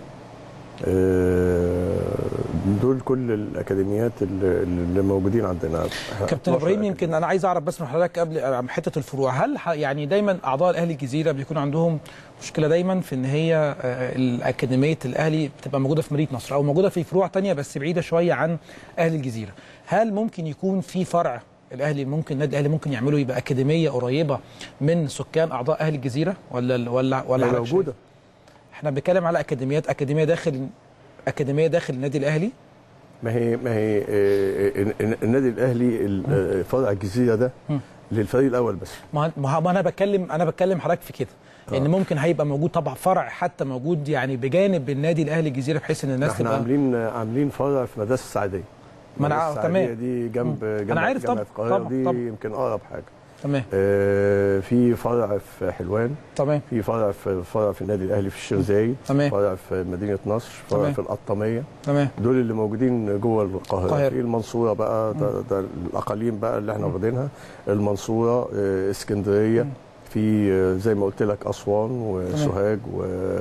آه، دول كل الاكاديميات اللي اللي موجودين عندنا كابتن 12 ابراهيم يمكن انا عايز اعرف بس من حضرتك قبل عن حته الفروع هل ح- يعني دايما اعضاء الاهلي الجزيره بيكون عندهم مشكله دايما في ان هي آه، الاكاديميه الاهلي بتبقى موجوده في مدينه نصر او موجوده في فروع تانية بس بعيده شويه عن اهل الجزيره هل ممكن يكون في فرع الاهلي ممكن النادي الاهلي ممكن يعمله يبقى اكاديميه قريبه من سكان اعضاء اهل الجزيره ولا ولا ولا هي حضرتك موجوده شايف؟ احنا بنتكلم على اكاديميات اكاديميه داخل اكاديميه داخل النادي الاهلي ما هي ما هي آه، آه، النادي الاهلي ال- آه، فرع الجزيره ده مم. للفريق الاول بس ما ما ما انا بتكلم انا بتكلم حضرتك في كده ان ممكن هيبقى موجود طبعا فرع حتى موجود يعني بجانب النادي الاهلي الجزيره بحيث ان الناس احنا تبقى عاملين عاملين فرع في مدرسه السعديه ما أنا مدرسة عارف، السعدية تمام. دي جنب جنب أنا عارف جامعة طبعا، القاهره طبعا، دي طبعا. يمكن اقرب حاجه تمام آه، في فرع في حلوان تمام في فرع في فرع في النادي الاهلي في الشيخ زايد تمام. فرع في مدينه نصر فرع تمام. في القطاميه تمام دول اللي موجودين جوه القاهره القاهرة. في المنصوره بقى ده, ده الاقاليم بقى اللي احنا واخدينها المنصوره آه، اسكندريه في آه، زي ما قلت لك اسوان وسوهاج و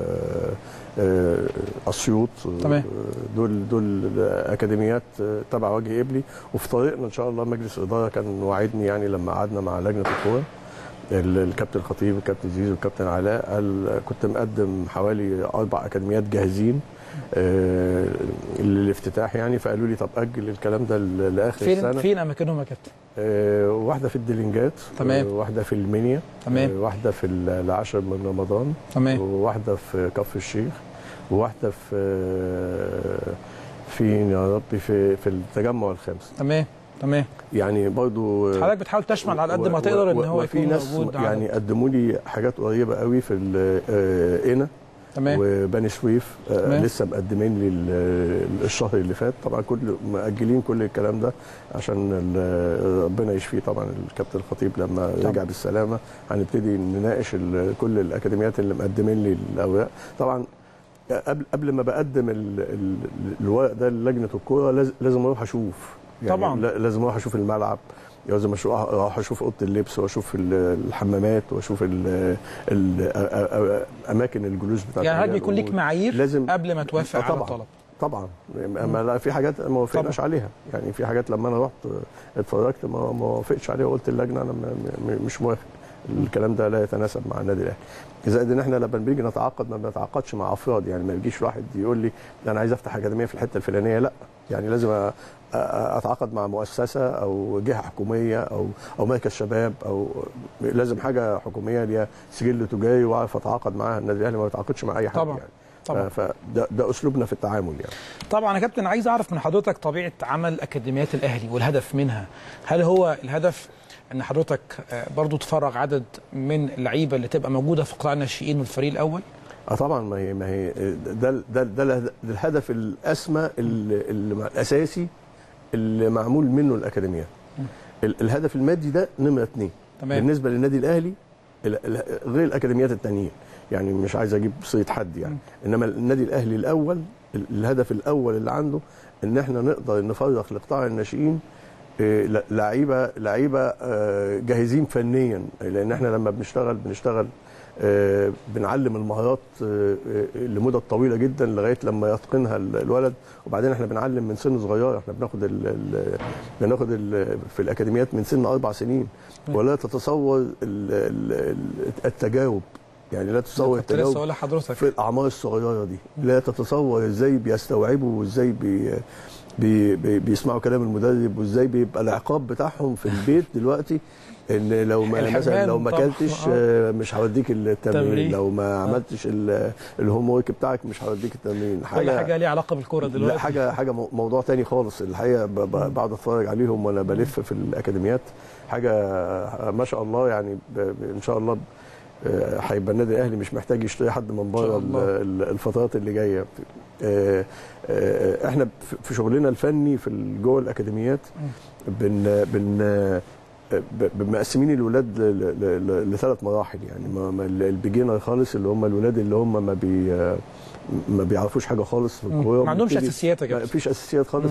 آه، اسيوط تمام. آه، دول دول اكاديميات آه، تبع وجه قبلي وفي طريقنا ان شاء الله مجلس الاداره كان وعدني يعني لما قعدنا مع لجنه الكوره ال- الكابتن الخطيب والكابتن زيزو والكابتن علاء قال كنت مقدم حوالي اربع اكاديميات جاهزين آه، للافتتاح يعني فقالوا لي طب اجل الكلام ده ل- لاخر فين السنه فين اماكنهم يا كابتن آه، واحده في الدلنجات تمام. آه، واحده في المنيا تمام. آه، واحده في ال- العاشر من رمضان تمام وواحده في كفر الشيخ وواحده في آه، في يا ربي في في التجمع الخامس تمام تمام يعني برضو آه، حضرتك بتحاول تشمل على قد ما و- تقدر ان و- هو وفي يكون ناس موجود يعني عدد. قدموا لي حاجات قريبه قوي في ال- آه، قنا تمام. وبني سويف آه، تمام. لسه مقدمين لي ال- الشهر اللي فات طبعا كل مأجلين كل الكلام ده عشان ال- ربنا يشفيه طبعا الكابتن الخطيب لما طبعا. رجع بالسلامه هنبتدي نناقش ال- كل الاكاديميات اللي مقدمين لي الاوراق طبعا قبل قبل ما بقدم ال- ال- الورق ده للجنه الكوره لاز- لازم اروح اشوف طبعاً. لا- لازم اروح اشوف الملعب لازم أشوف- اروح اشوف اوضه اللبس واشوف ال- الحمامات واشوف ال- ال- أ- أ- اماكن الجلوس بتاعت يعني هل أولياء بيكون ليك الأمور. معايير لازم- قبل ما توافق آه على طبعاً. الطلب طبعا اما لا في حاجات ما وافقناش عليها يعني في حاجات لما انا رحت اتفرجت ما ما وافقتش عليها وقلت اللجنه انا م- م- مش موافق الكلام ده لا يتناسب مع النادي الاهلي زائد ان احنا لما بنيجي نتعاقد ما بنتعاقدش مع افراد يعني ما يجيش واحد يقول لي ده انا عايز افتح اكاديميه في الحته الفلانيه لا يعني لازم أ- أ- اتعاقد مع مؤسسه او جهه حكوميه او او مركز شباب او لازم حاجه حكوميه ليها سجل تجاري واعرف اتعاقد معاها النادي الاهلي ما بيتعاقدش مع اي حد طبعاً. يعني طبعا فده ده اسلوبنا في التعامل يعني طبعا يا كابتن عايز اعرف من حضرتك طبيعه عمل اكاديميات الاهلي والهدف منها هل هو الهدف ان حضرتك آه، برضو تفرغ عدد من اللعيبه اللي تبقى موجوده في قطاع الناشئين والفريق الاول اه طبعا ما هي ما هي ده ده ده الهد- ده الهدف الاسمى اللي اللي مع- الاساسي اللي معمول منه الاكاديميات ال- الهدف المادي ده نمره اثنين تمام. بالنسبه للنادي الاهلي ال- ال- غير الاكاديميات التانيين يعني مش عايز اجيب صيت حد يعني انما النادي الاهلي الاول ال- الهدف الاول اللي عنده ان احنا نقدر نفرغ لقطاع الناشئين آه، ل- لعيبه لعيبه آه، جاهزين فنيا لان احنا لما بنشتغل بنشتغل آه، بنعلم المهارات آه، آه، لمدة طويلة جدا لغاية لما يتقنها ال- الولد وبعدين احنا بنعلم من سن صغير احنا بناخد ال ال بناخد ال في الأكاديميات من سن أربع سنين ولا تتصور ال ال التجاوب يعني لا تتصور كنت لسه التجاوب اقول لحضرتك في الاعمار الصغيره دي لا تتصور ازاي بيستوعبوا وازاي بي بي بي بيسمعوا كلام المدرب وازاي بيبقى العقاب بتاعهم في البيت دلوقتي ان لو ما الحرمان مثلا لو ما طبعاً. اكلتش آه. آه، مش هوديك التمرين تمرين. لو ما عملتش ال- الهوم ورك بتاعك مش هوديك التمرين كل حاجه ليها علاقه بالكوره لا دلوقتي حاجه حاجه مو- موضوع تاني خالص الحقيقه ب- ب- بقعد اتفرج عليهم وانا بلف في الاكاديميات حاجه ما شاء الله يعني ب- ب- ان شاء الله آه، هيبقى النادي الاهلي مش محتاج يشتري حد من بره شاء الله. ال- ال- الفترات اللي جايه آه، آه، احنا في- في شغلنا الفني في ال- جوه الاكاديميات بن بن آه، ب- مقسمين الولاد ل- ل- ل- لثلاث مراحل يعني ما- ما ال- البيجينر خالص اللي هم الولاد اللي هم ما بي ما بيعرفوش حاجه خالص في الكوره ما عندهمش بنبتدي- اساسيات يا ما كابتن فيش اساسيات خالص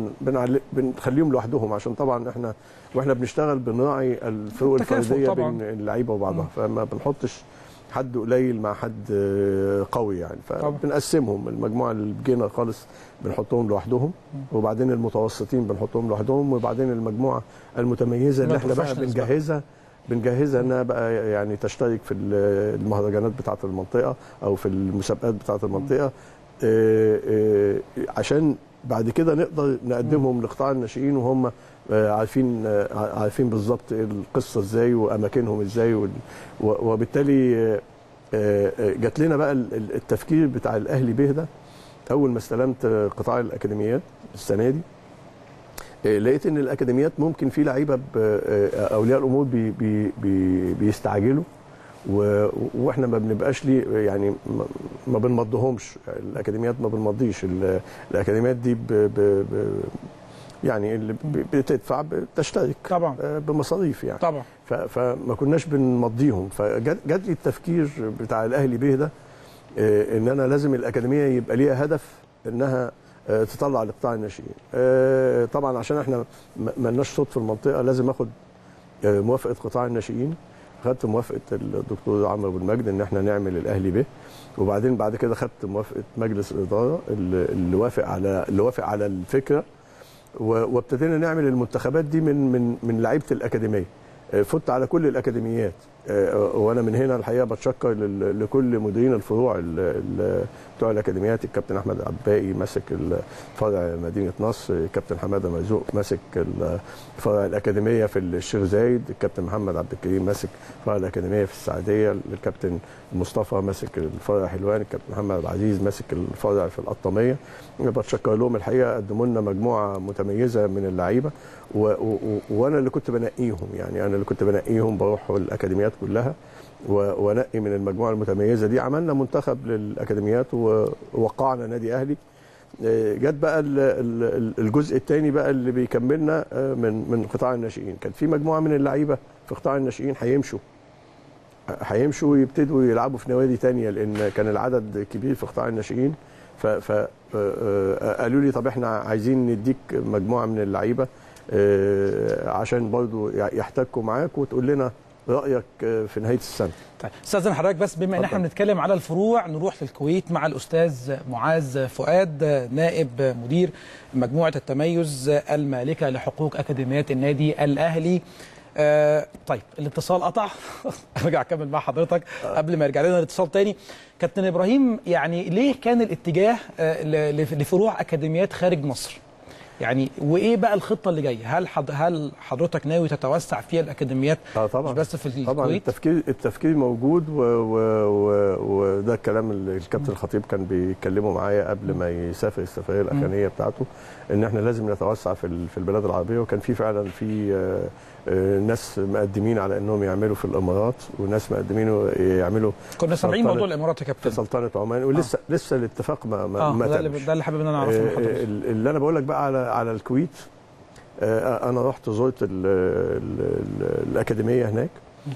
فبنخليهم لوحدهم عشان طبعا احنا واحنا بنشتغل بنراعي الفروق تكافؤ الفرديه طبعاً. بين اللعيبه وبعضها فما بنحطش حد قليل مع حد آه، قوي يعني طبعاً. فبنقسمهم المجموعه البيجنر خالص بنحطهم لوحدهم وبعدين المتوسطين بنحطهم لوحدهم وبعدين المجموعه المتميزه اللي احنا بقى البروفيشنالز بقى. بنجهزها بنجهزها انها بقى يعني تشترك في ال- المهرجانات بتاعه المنطقه او في المسابقات بتاعه المنطقه آه، آه، عشان بعد كده نقدر نقدمهم لقطاع الناشئين وهم آه، عارفين آه، عارفين بالظبط إيه القصه ازاي واماكنهم ازاي وال- و- وبالتالي آه، آه، آه، جات لنا بقى ال- ال- التفكير بتاع الاهلي به ده اول ما استلمت آه، قطاع الاكاديميات السنه دي آه، لقيت ان الاكاديميات ممكن في لعيبه ب- آه، اولياء الامور بي بي بي بيستعجلوا و- واحنا ما بنبقاش ليه يعني ما- ما بنمضهمش الاكاديميات ما بنمضيش ال- الاكاديميات دي ب ب ب يعني اللي ب- بتدفع بتشترك طبعا آه، بمصاريف يعني طبعا ف- فما كناش بنمضيهم فجات جات لي التفكير بتاع الاهلي به ده آه، ان انا لازم الاكاديميه يبقى ليها هدف انها آه، تطلع لقطاع الناشئين آه، طبعا عشان احنا ما ما لناش صوت في المنطقه لازم اخد آه، موافقه قطاع الناشئين خدت موافقه الدكتور عمرو ابو المجد ان احنا نعمل الاهلي به وبعدين بعد كده خدت موافقه مجلس الاداره اللي اللي وافق على اللي وافق على الفكره و- وابتدينا نعمل المنتخبات دي من من من لعيبه الاكاديميه آه، فت على كل الاكاديميات آه، وانا من هنا الحقيقه بتشكر لل- لكل مديرين الفروع ال- ال- بتوع الاكاديميات الكابتن احمد عباقي ماسك فرع مدينه نصر الكابتن حماده مرزوق ماسك ال- فرع الاكاديميه في الشيخ زايد الكابتن محمد عبد الكريم ماسك فرع الاكاديميه في السعديه الكابتن مصطفى ماسك الفرع حلوان الكابتن محمد عبد العزيز ماسك الفرع في القطاميه بتشكر لهم الحقيقه قدموا لنا مجموعه متميزه من اللعيبه و- و- و- وانا اللي كنت بنقيهم يعني انا اللي كنت بنقيهم بروح الاكاديميات كلها و- ونقي من المجموعه المتميزه دي عملنا منتخب للاكاديميات ووقعنا نادي اهلي آه، جت بقى ال- ال- ال- الجزء الثاني بقى اللي بيكملنا آه، من من قطاع الناشئين كان في مجموعه من اللعيبه في قطاع الناشئين هيمشوا هيمشوا ويبتدوا يلعبوا في نوادي تانية لان كان العدد كبير في قطاع الناشئين ف ف آه، آه، قالوا لي طب احنا عايزين نديك مجموعه من اللعيبه آه، عشان برضو يحتكوا معاك وتقول لنا رايك آه، في نهايه السنه طيب استاذن حضرتك بس بما ان احنا اتفضل. بنتكلم على الفروع نروح للكويت مع الاستاذ معاذ فؤاد نائب مدير مجموعه التميز المالكه لحقوق اكاديميات النادي الاهلي آه طيب الاتصال قطع ارجع اكمل مع حضرتك قبل ما يرجع لنا الاتصال تاني كابتن ابراهيم يعني ليه كان الاتجاه آه ل- ل- لفروع اكاديميات خارج مصر يعني وايه بقى الخطه اللي جايه هل حض... هل حضرتك ناوي تتوسع في الاكاديميات اه طبعا مش بس في الكويت طبعا التفكير التفكير موجود و و و وده الكلام اللي الكابتن الخطيب كان بيتكلموا معايا قبل ما يسافر السفريه الاخرانيه بتاعته ان احنا لازم نتوسع في ال- في البلاد العربيه وكان في فعلا في آه، آه، ناس مقدمين على انهم يعملوا في الامارات وناس مقدمين يعملوا كنا سامعين سلطنة- موضوع الامارات يا في كابتن سلطنه عمان ولسه لسه الاتفاق ما ما, اه ما ده اللي, تمش. ده اللي حابب ان انا اعرفه من آه، حضرتك اللي انا بقول لك بقى على على الكويت آه، انا رحت زرت ال ال ال الاكاديميه هناك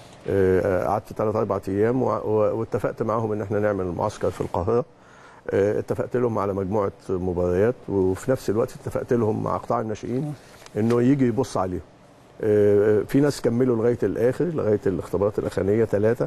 آه، قعدت ثلاث اربع ايام وع- و- واتفقت معاهم ان احنا نعمل معسكر في القاهره آه، اتفقت لهم على مجموعه مباريات وفي نفس الوقت اتفقت لهم مع قطاع الناشئين انه يجي يبص عليهم آه، في ناس كملوا لغايه الاخر لغايه الاختبارات الاخرانيه ثلاثه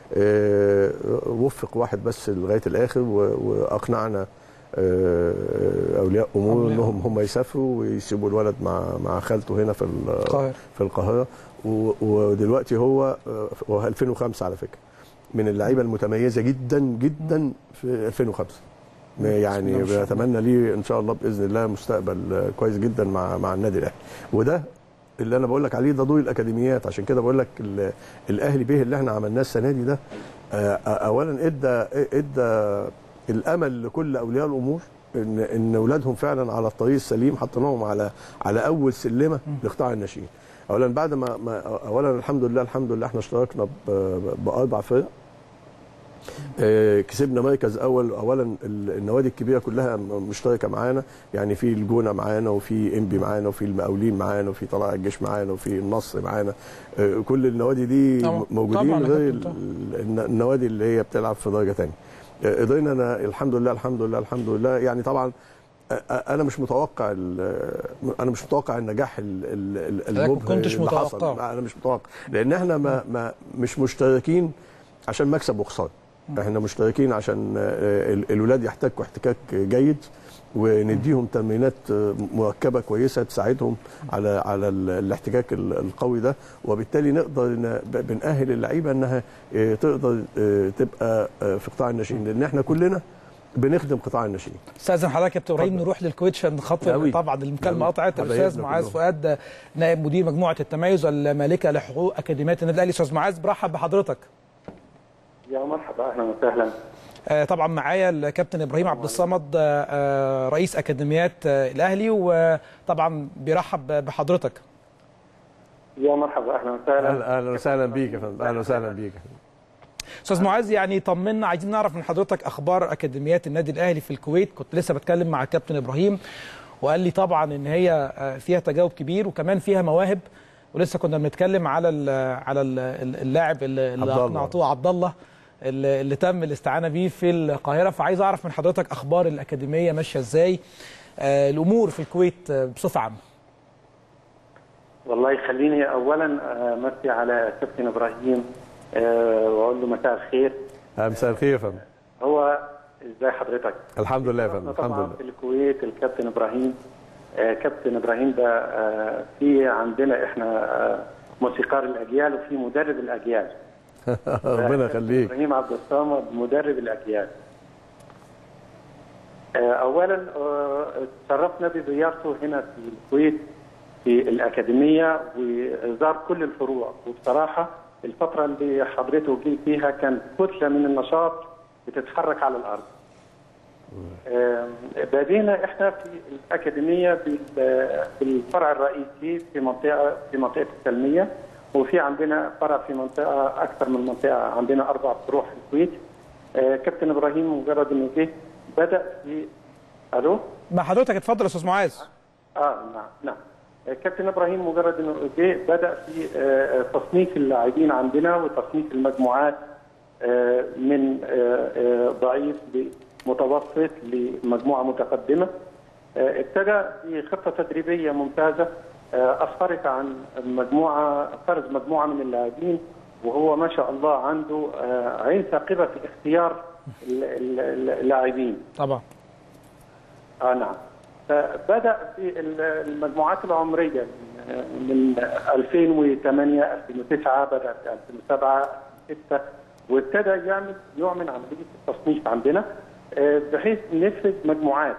آه، وفق واحد بس لغايه الاخر و- واقنعنا آه، اولياء امور أولياء. انهم هم يسافروا ويسيبوا الولد مع مع خالته هنا في ال- القاهره في القاهره و- ودلوقتي هو آه، هو 2005 على فكره من اللعيبه المتميزه جدا جدا في 2005 ما يعني ما شاء الله. بتمنى ليه ان شاء الله باذن الله مستقبل آه، كويس جدا مع مع النادي الاهلي وده اللي انا بقول لك عليه ده دور الاكاديميات عشان كده بقول لك ال- الاهلي به اللي احنا عملناه السنه دي ده آه، اولا ادى ادى الامل لكل اولياء الامور ان ان اولادهم فعلا على الطريق السليم حطيناهم على على اول سلمه لقطاع الناشئين اولا بعد ما, ما اولا الحمد لله الحمد لله احنا اشتركنا ب- باربع فرق آه، كسبنا مركز اول اولا ال- النوادي الكبيره كلها م- مشتركه معانا يعني في الجونه معانا وفي انبي معانا وفي المقاولين معانا وفي طلائع الجيش معانا وفي النصر معانا آه، كل النوادي دي طبعا. موجودين طبعا يا غير كابتن، طبعا. ال- الن- النوادي اللي هي بتلعب في درجه ثانيه قدرنا انا الحمد لله الحمد لله الحمد لله يعني طبعا آه، آه، انا مش متوقع ال- انا مش متوقع النجاح ال- ال- ال- ما المبهر كنتش اللي حصل. متوقعه. لا، انا مش متوقع لان احنا ما, ما مش مشتركين عشان مكسب وخساره احنا مشتركين عشان آه، ال- الولاد يحتكوا احتكاك جيد ونديهم تمرينات آه، مركبه كويسه تساعدهم على على ال- الاحتكاك ال- القوي ده وبالتالي نقدر ن- ب- بنأهل اللعيبه انها آه، تقدر آه، تبقى آه، في قطاع الناشئين لان احنا كلنا بنخدم قطاع الناشئين استاذن حضرتك يا كابتن ابراهيم اتفضل. نروح للكويت عشان خاطر أوي. طبعا المكالمه أوي. قطعت حبايبنا الاستاذ معاذ كلهم. فؤاد نائب مدير مجموعه التميز المالكه لحقوق اكاديميات النادي الاهلي استاذ معاذ برحب بحضرتك يا مرحبا اهلا وسهلا آه، طبعا معايا الكابتن ابراهيم عبد الصمد آه، آه، رئيس اكاديميات آه، الاهلي وطبعا بيرحب بحضرتك يا مرحبا اهلا وسهلا اهلا أهلاً وسهلا بيك يا فندم اهلا وسهلا بيك استاذ معاذ يعني طمنا عايزين نعرف من حضرتك اخبار اكاديميات النادي الاهلي في الكويت كنت لسه بتكلم مع الكابتن ابراهيم وقال لي طبعا ان هي آه، فيها تجاوب كبير وكمان فيها مواهب ولسه كنا بنتكلم على ال على ال اللاعب اللي اللي عبد الله. اقنعتوه عبد الله اللي اللي تم الاستعانه بيه في القاهره فعايز اعرف من حضرتك اخبار الاكاديميه ماشيه ازاي آه، الامور في الكويت آه، بصفه عامه والله يخليني اولا امسي على كابتن ابراهيم آه، واقول له مساء الخير آه، مساء الخير يا فندم هو ازاي حضرتك؟ الحمد لله يا فندم الحمد طبعا لله في الكويت الكابتن ابراهيم آه، كابتن ابراهيم ده آه، في عندنا احنا آه، موسيقار الاجيال وفي مدرب الاجيال ربنا يخليك ابراهيم عبد الصمد مدرب الاجيال آه، اولا آه، تشرفنا بزيارته هنا في الكويت في الاكاديميه وزار كل الفروع وبصراحه الفتره اللي حضرته جه فيها كانت كتله من النشاط بتتحرك على الارض. آه، بدينا احنا في الاكاديميه بال- بالفرع الرئيسي في منطقه في منطقه السلميه وفي عندنا فرع في منطقه اكثر من منطقه عندنا اربع فروع في الكويت آه، كابتن ابراهيم مجرد انه جه بدا في الو مع حضرتك اتفضل يا استاذ معاذ اه نعم نعم آه، كابتن ابراهيم مجرد انه جه بدا في آه، آه، تصنيف اللاعبين عندنا وتصنيف المجموعات آه، من آه، آه، ضعيف لمتوسط لمجموعه متقدمه آه، ابتدى في خطه تدريبيه ممتازه آه، اسفرت عن مجموعه فرز مجموعه من اللاعبين وهو ما شاء الله عنده آه، عين ثاقبه في اختيار ال- ال- اللاعبين طبعا اه نعم فبدا في ال- المجموعات العمريه من 2008 2009 بدا في 2007 2006 وابتدى يعمل نوع من عمليه التصنيف عندنا آه، بحيث نفرز مجموعات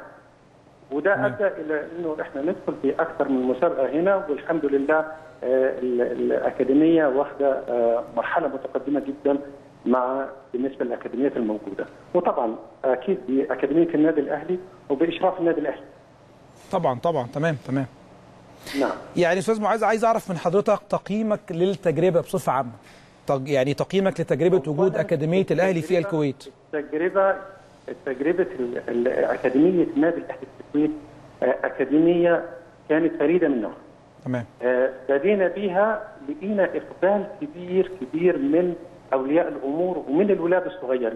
وده ادى الى انه احنا ندخل في اكثر من مسابقه هنا والحمد لله آه، ال- الاكاديميه واخده آه، مرحله متقدمه جدا مع بالنسبه للاكاديميات الموجوده وطبعا اكيد باكاديميه النادي الاهلي وباشراف النادي الاهلي طبعا طبعا تمام تمام نعم يعني استاذ معاذ عايز اعرف من حضرتك تقييمك للتجربه بصفه عامه تق- يعني تقييمك لتجربه وجود اكاديميه الاهلي في الكويت التجربه التجربه ال- ال- اكاديميه النادي الاهلي في الكويت آه، اكاديميه كانت فريده من نوعها تمام آه، بدينا بيها لقينا اقبال كبير كبير من اولياء الامور ومن الولاد الصغيرين.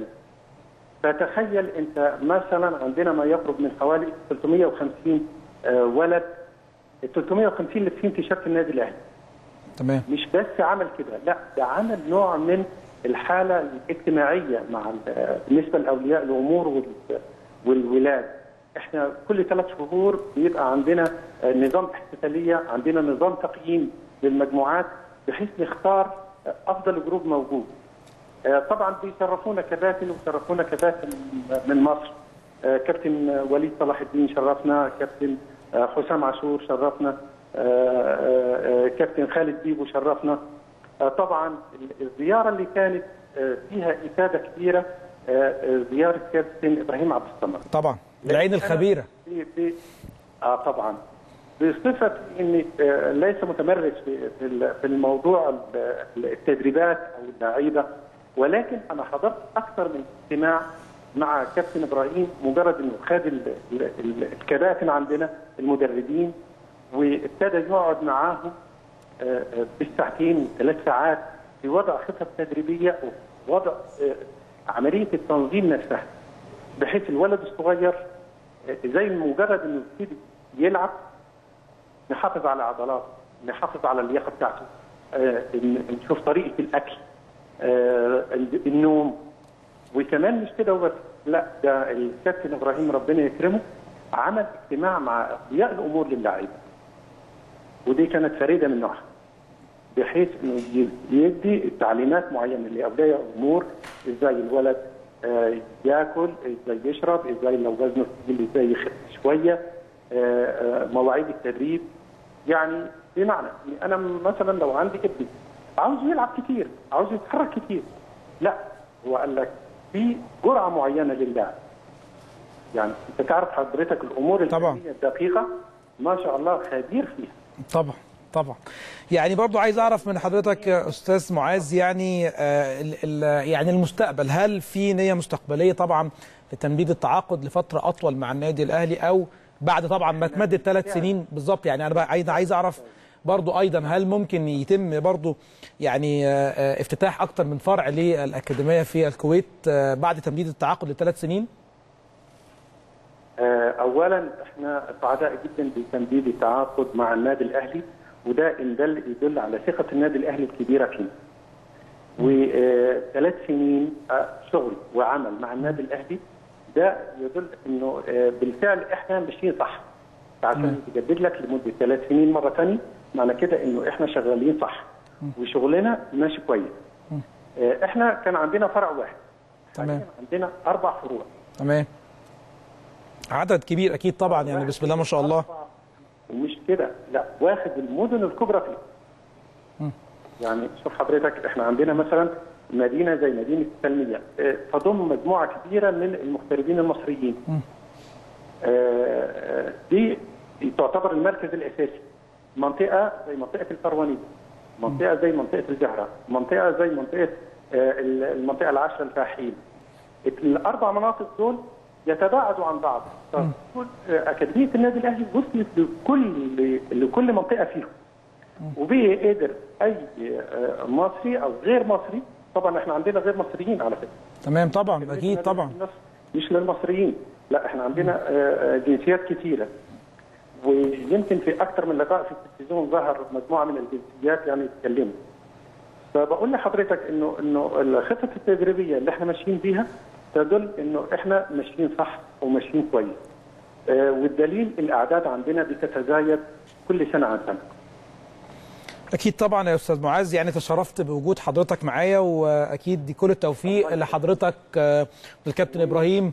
فتخيل انت مثلا عندنا ما يقرب من حوالي 350 آه، ولد ال 350 لابسين تيشيرت النادي الاهلي. تمام مش بس عمل كده لا ده عمل نوع من الحاله الاجتماعيه مع ال- بالنسبه لاولياء الامور وال- والولاد احنا كل ثلاث شهور بيبقى عندنا آه، نظام احتفاليه عندنا نظام تقييم للمجموعات بحيث نختار آه، افضل جروب موجود آه، طبعا بيشرفونا كباتن وشرفونا كباتن من مصر آه، كابتن وليد صلاح الدين شرفنا كابتن آه، حسام عاشور شرفنا آه، آه، آه، كابتن خالد بيبو شرفنا آه، طبعا ال- الزياره اللي كانت آه، فيها افاده كبيره آه، آه، زياره كابتن ابراهيم عبد الصمد طبعا العين الخبيره في في اه طبعا بصفه اني آه، ليس متمرس في في ال- في الموضوع ال- التدريبات او اللعيبه ولكن انا حضرت اكثر من اجتماع مع كابتن ابراهيم مجرد انه خد ال- ال- ال- الكباتن عندنا المدربين وابتدى يقعد معاهم آه، آه، بالساعتين ثلاث ساعات في وضع خطط تدريبيه ووضع آه، عمليه التنظيم نفسها بحيث الولد الصغير آه، زي مجرد انه يبتدي يلعب نحافظ على عضلاته نحافظ على اللياقه بتاعته آه، ن- نشوف طريقه الاكل آه، النوم وكمان مش كده وبس لا ده الكابتن ابراهيم ربنا يكرمه عمل اجتماع مع اولياء الامور للاعيبه ودي كانت فريده من نوعها بحيث انه ي- يدي تعليمات معينه لاولياء الامور ازاي الولد آه، ياكل ازاي يشرب ازاي لو وزنه تقيل ازاي يخف شويه آه، آه، مواعيد التدريب يعني بمعنى إني انا مثلا لو عندي ابني عاوز يلعب كتير عاوز يتحرك كتير لا هو قال لك في جرعه معينه للاعب يعني انت تعرف حضرتك الامور طبعا. الفنية الدقيقه ما شاء الله خبير فيها طبعا طبعا يعني برضو عايز اعرف من حضرتك يا استاذ معاذ يعني آه ال ال يعني المستقبل هل في نيه مستقبليه طبعا لتمديد التعاقد لفتره اطول مع النادي الاهلي او بعد طبعا ما تمدد ثلاث سنين بالظبط يعني انا بقى عايز عايز اعرف برضو ايضا هل ممكن يتم برضو يعني آه، آه، افتتاح اكتر من فرع للاكاديميه في الكويت آه، بعد تمديد التعاقد لثلاث سنين؟ آه، اولا احنا سعداء جدا بتمديد التعاقد مع النادي الاهلي وده ان دل يدل على ثقه النادي الاهلي الكبيره فينا. وثلاث سنين آه، شغل وعمل مع النادي الاهلي ده يدل انه آه، بالفعل احنا ماشيين صح. عشان يتجدد لك لمده ثلاث سنين مره ثانيه معنى كده انه احنا شغالين صح وشغلنا ماشي كويس. آه، احنا كان عندنا فرع واحد. تمام. حالياً عندنا اربع فروع. تمام عدد كبير اكيد طبعا يعني بسم الله ما شاء الله ومش كده لا واخد المدن الكبرى فيه يعني شوف حضرتك احنا عندنا مثلا مدينه زي مدينه التلمية آه، تضم مجموعه كبيره من المغتربين المصريين آه، آه، دي تعتبر المركز الاساسي منطقه زي منطقه الفروانيه منطقه زي منطقه الجهره منطقه زي منطقه آه، المنطقه العاشره الفاحين الاربع مناطق دول يتباعدوا عن بعض فكل- آه، اكاديميه النادي الاهلي وصلت لكل لكل منطقه فيهم وبيه قدر اي آه، مصري او غير مصري طبعا احنا عندنا غير مصريين على فكره تمام طبعا اكيد طبعا مش للمصريين لا احنا عندنا آه، آه، جنسيات كثيره ويمكن في اكثر من لقاء في التلفزيون ظهر مجموعه من الجنسيات يعني يتكلموا فبقول لحضرتك انه انه الخطه التدريبيه اللي احنا ماشيين بيها تدل انه احنا ماشيين صح وماشيين كويس آه، والدليل الاعداد عندنا بتتزايد كل سنه عن سنه اكيد طبعا يا استاذ معاذ يعني تشرفت بوجود حضرتك معايا واكيد دي كل التوفيق لحضرتك آه، والكابتن ابراهيم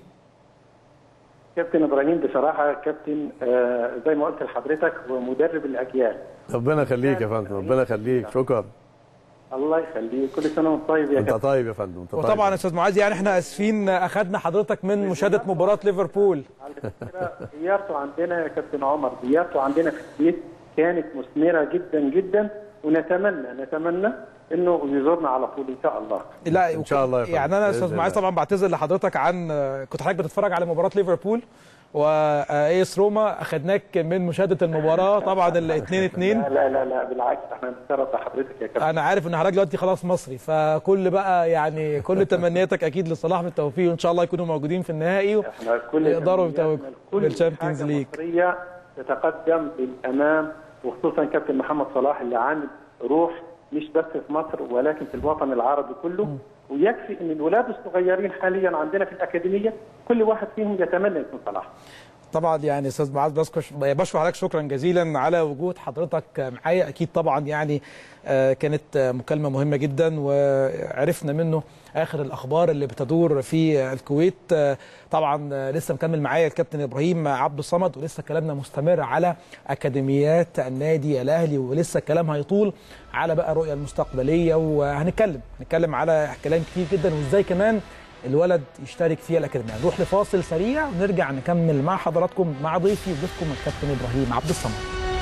كابتن ابراهيم بصراحه كابتن آه، زي ما قلت لحضرتك هو مدرب الاجيال ربنا يخليك يا فندم ربنا يخليك شكرا الله يخليك كل سنه وانت طيب يا انت كابتن طيب يا فندم انت طيب وطبعا يا استاذ معاذ يعني احنا اسفين اخذنا حضرتك من مشاهده مباراه ليفربول على فكره زيارته عندنا يا كابتن عمر زيارته عندنا في البيت كانت مثمره جدا جدا ونتمنى نتمنى انه يزورنا على طول ان شاء الله لا إن شاء الله يا فندم. يعني انا يا استاذ بإذن معاذ الله. طبعا بعتذر لحضرتك عن كنت حضرتك بتتفرج على مباراه ليفربول وايس روما اخذناك من مشاهده المباراه طبعا ال 2 2 لا لا لا, لا بالعكس احنا بنتشرف بحضرتك يا كابتن انا عارف ان حضرتك دلوقتي خلاص مصري فكل بقى يعني كل تمنياتك اكيد لصلاح بالتوفيق وان شاء الله يكونوا موجودين في النهائي احنا كل يقدروا تمنياتنا يتوجوا لكل بالشامبيونز حاجة ليج مصريه تتقدم للامام وخصوصا كابتن محمد صلاح اللي عامل روح مش بس في مصر ولكن في الوطن العربي كله ويكفي ان الولاد الصغيرين حاليا عندنا في الاكاديميه كل واحد فيهم يتمنى يكون صلاح طبعا يعني استاذ معاذ بشكر بشكر حضرتك شكرا جزيلا على وجود حضرتك معايا اكيد طبعا يعني آه، كانت آه، مكالمه مهمه جدا وعرفنا منه اخر الاخبار اللي بتدور في الكويت آه، طبعا آه، لسه مكمل معايا الكابتن ابراهيم عبد الصمد ولسه كلامنا مستمر على اكاديميات النادي الاهلي ولسه الكلام هيطول على بقى الرؤيه المستقبليه وهنتكلم هنتكلم على كلام كتير جدا وازاي كمان الولد يشترك فيها الاكاديميه نروح لفاصل سريع ونرجع نكمل مع حضراتكم مع ضيفي وضيفكم الكابتن ابراهيم عبد الصمد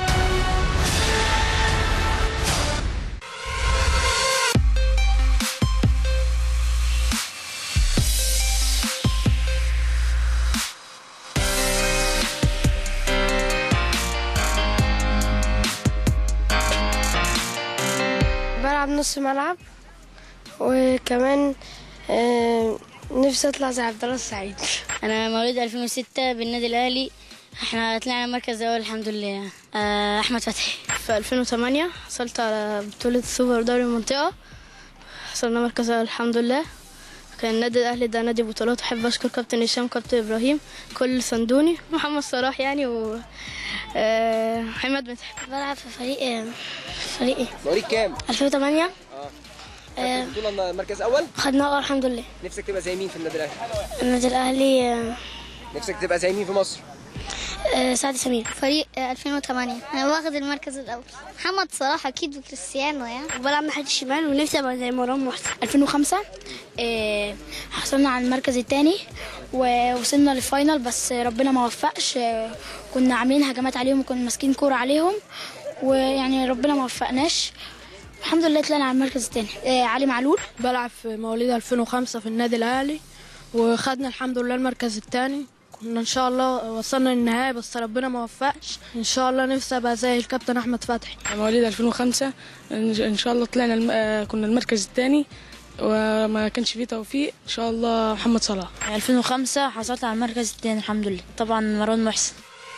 بلعب نص ملعب وكمان آه، نفسي اطلع زي عبد الله السعيد انا مواليد 2006 بالنادي الاهلي احنا طلعنا مركز اول الحمد لله آه، احمد فتحي في 2008 حصلت على بطولة سوبر دوري المنطقة حصلنا مركز أول الحمد لله كان النادي الأهلي ده نادي بطولات أحب أشكر كابتن هشام كابتن إبراهيم كل صندوني محمد صلاح يعني و آه، محمد مدحت بلعب في فريق فريق ايه مواليد كام؟ 2008 آه. بطولة مركز أول؟ خدنا اول الحمد لله نفسك تبقى زي مين في النادي الأهلي؟ النادي الاهلي آه، نفسك تبقى زي مين في مصر؟ آه، سعد سمير فريق 2008 انا واخد المركز الاول محمد صلاح اكيد وكريستيانو يعني بلعب ناحية الشمال ونفسي أبقى زي مروان محسن 2005 آه، حصلنا على المركز الثاني ووصلنا للفاينل بس ربنا ما وفقش آه، كنا عاملين هجمات عليهم وكنا ماسكين كورة عليهم ويعني ربنا ما وفقناش الحمد لله طلعنا على المركز الثاني آه، علي معلول بلعب في مواليد 2005 في النادي الاهلي وخدنا الحمد لله المركز الثاني كنا ان شاء الله وصلنا للنهائي بس ربنا ما وفقش ان شاء الله نفسي ابقى زي الكابتن احمد فتحي مواليد 2005 إن إن شاء الله طلعنا الم... آه، كنا المركز الثاني وما كانش فيه توفيق ان شاء الله محمد صلاح 2005 حصلت على المركز الثاني الحمد لله طبعا مروان محسن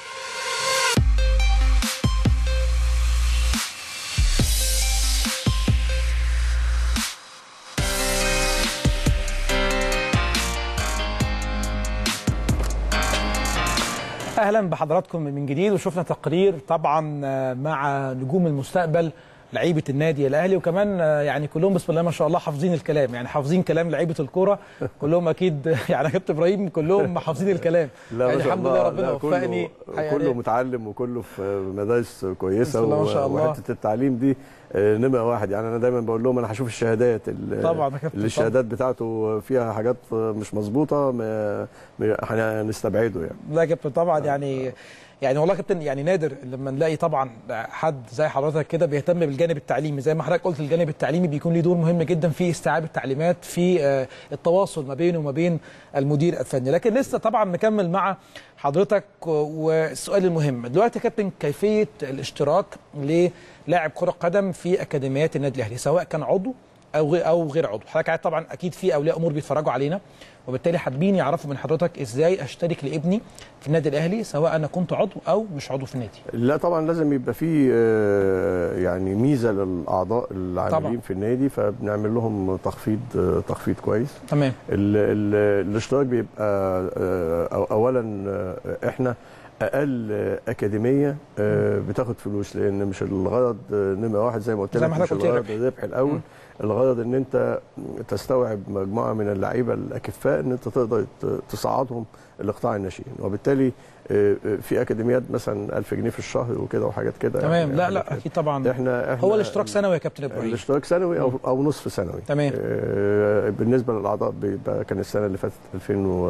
اهلا بحضراتكم من جديد وشفنا تقرير طبعا آه، مع نجوم المستقبل لعيبه النادي الاهلي وكمان آه، يعني كلهم بسم الله ما شاء الله حافظين الكلام يعني حافظين كلام لعيبه الكوره كلهم اكيد يعني كابتن ابراهيم كلهم حافظين الكلام لا يعني ما شاء الحمد الله لله ربنا لا، وفقني كله, كله متعلم وكله في مدارس كويسه بسم الله ما شاء الله. وحته التعليم دي آه، نمره واحد يعني انا دايما بقول لهم انا هشوف الشهادات ال- طبعاً يا كابتن، اللي الشهادات بتاعته فيها حاجات مش مظبوطه ما- ما- هنستبعده يعني لا يا كابتن طبعا يعني يعني والله يا كابتن يعني نادر لما نلاقي طبعا حد زي حضرتك كده بيهتم بالجانب التعليمي زي ما حضرتك قلت الجانب التعليمي بيكون له دور مهم جدا في استيعاب التعليمات في آه، التواصل ما بينه وما بين المدير الفني لكن لسه طبعا مكمل مع حضرتك والسؤال المهم دلوقتي يا كابتن كيفيه الاشتراك للاعب كره قدم في اكاديميات النادي الاهلي سواء كان عضو او غير او غير عضو حضرتك عارف طبعا اكيد في اولياء امور بيتفرجوا علينا وبالتالي حابين يعرفوا من حضرتك ازاي اشترك لابني في النادي الاهلي سواء انا كنت عضو او مش عضو في النادي لا طبعا لازم يبقى في آه، يعني ميزه للاعضاء العاملين طبعاً. في النادي فبنعمل لهم تخفيض آه، تخفيض كويس تمام ال ال الاشتراك بيبقى آه، أو- اولا آه، احنا اقل آه، اكاديميه آه، بتاخد فلوس لان مش الغرض آه، نمره واحد زي ما قلت زي لك ما مش حضرتك قلت الغرض الربح. الربح الاول الغرض ان انت تستوعب مجموعه من اللعيبه الاكفاء ان انت تقدر ت- تصعدهم لقطاع الناشئين وبالتالي آه، آه، في اكاديميات مثلا 1000 جنيه في الشهر وكده وحاجات كده تمام يعني لا حاجات لا كده. اكيد طبعا احنا احنا هو الاشتراك سنوي يا كابتن ابراهيم الاشتراك سنوي او او نصف سنوي تمام. آه، بالنسبه للاعضاء بيبقى كان السنه اللي فاتت 2000 و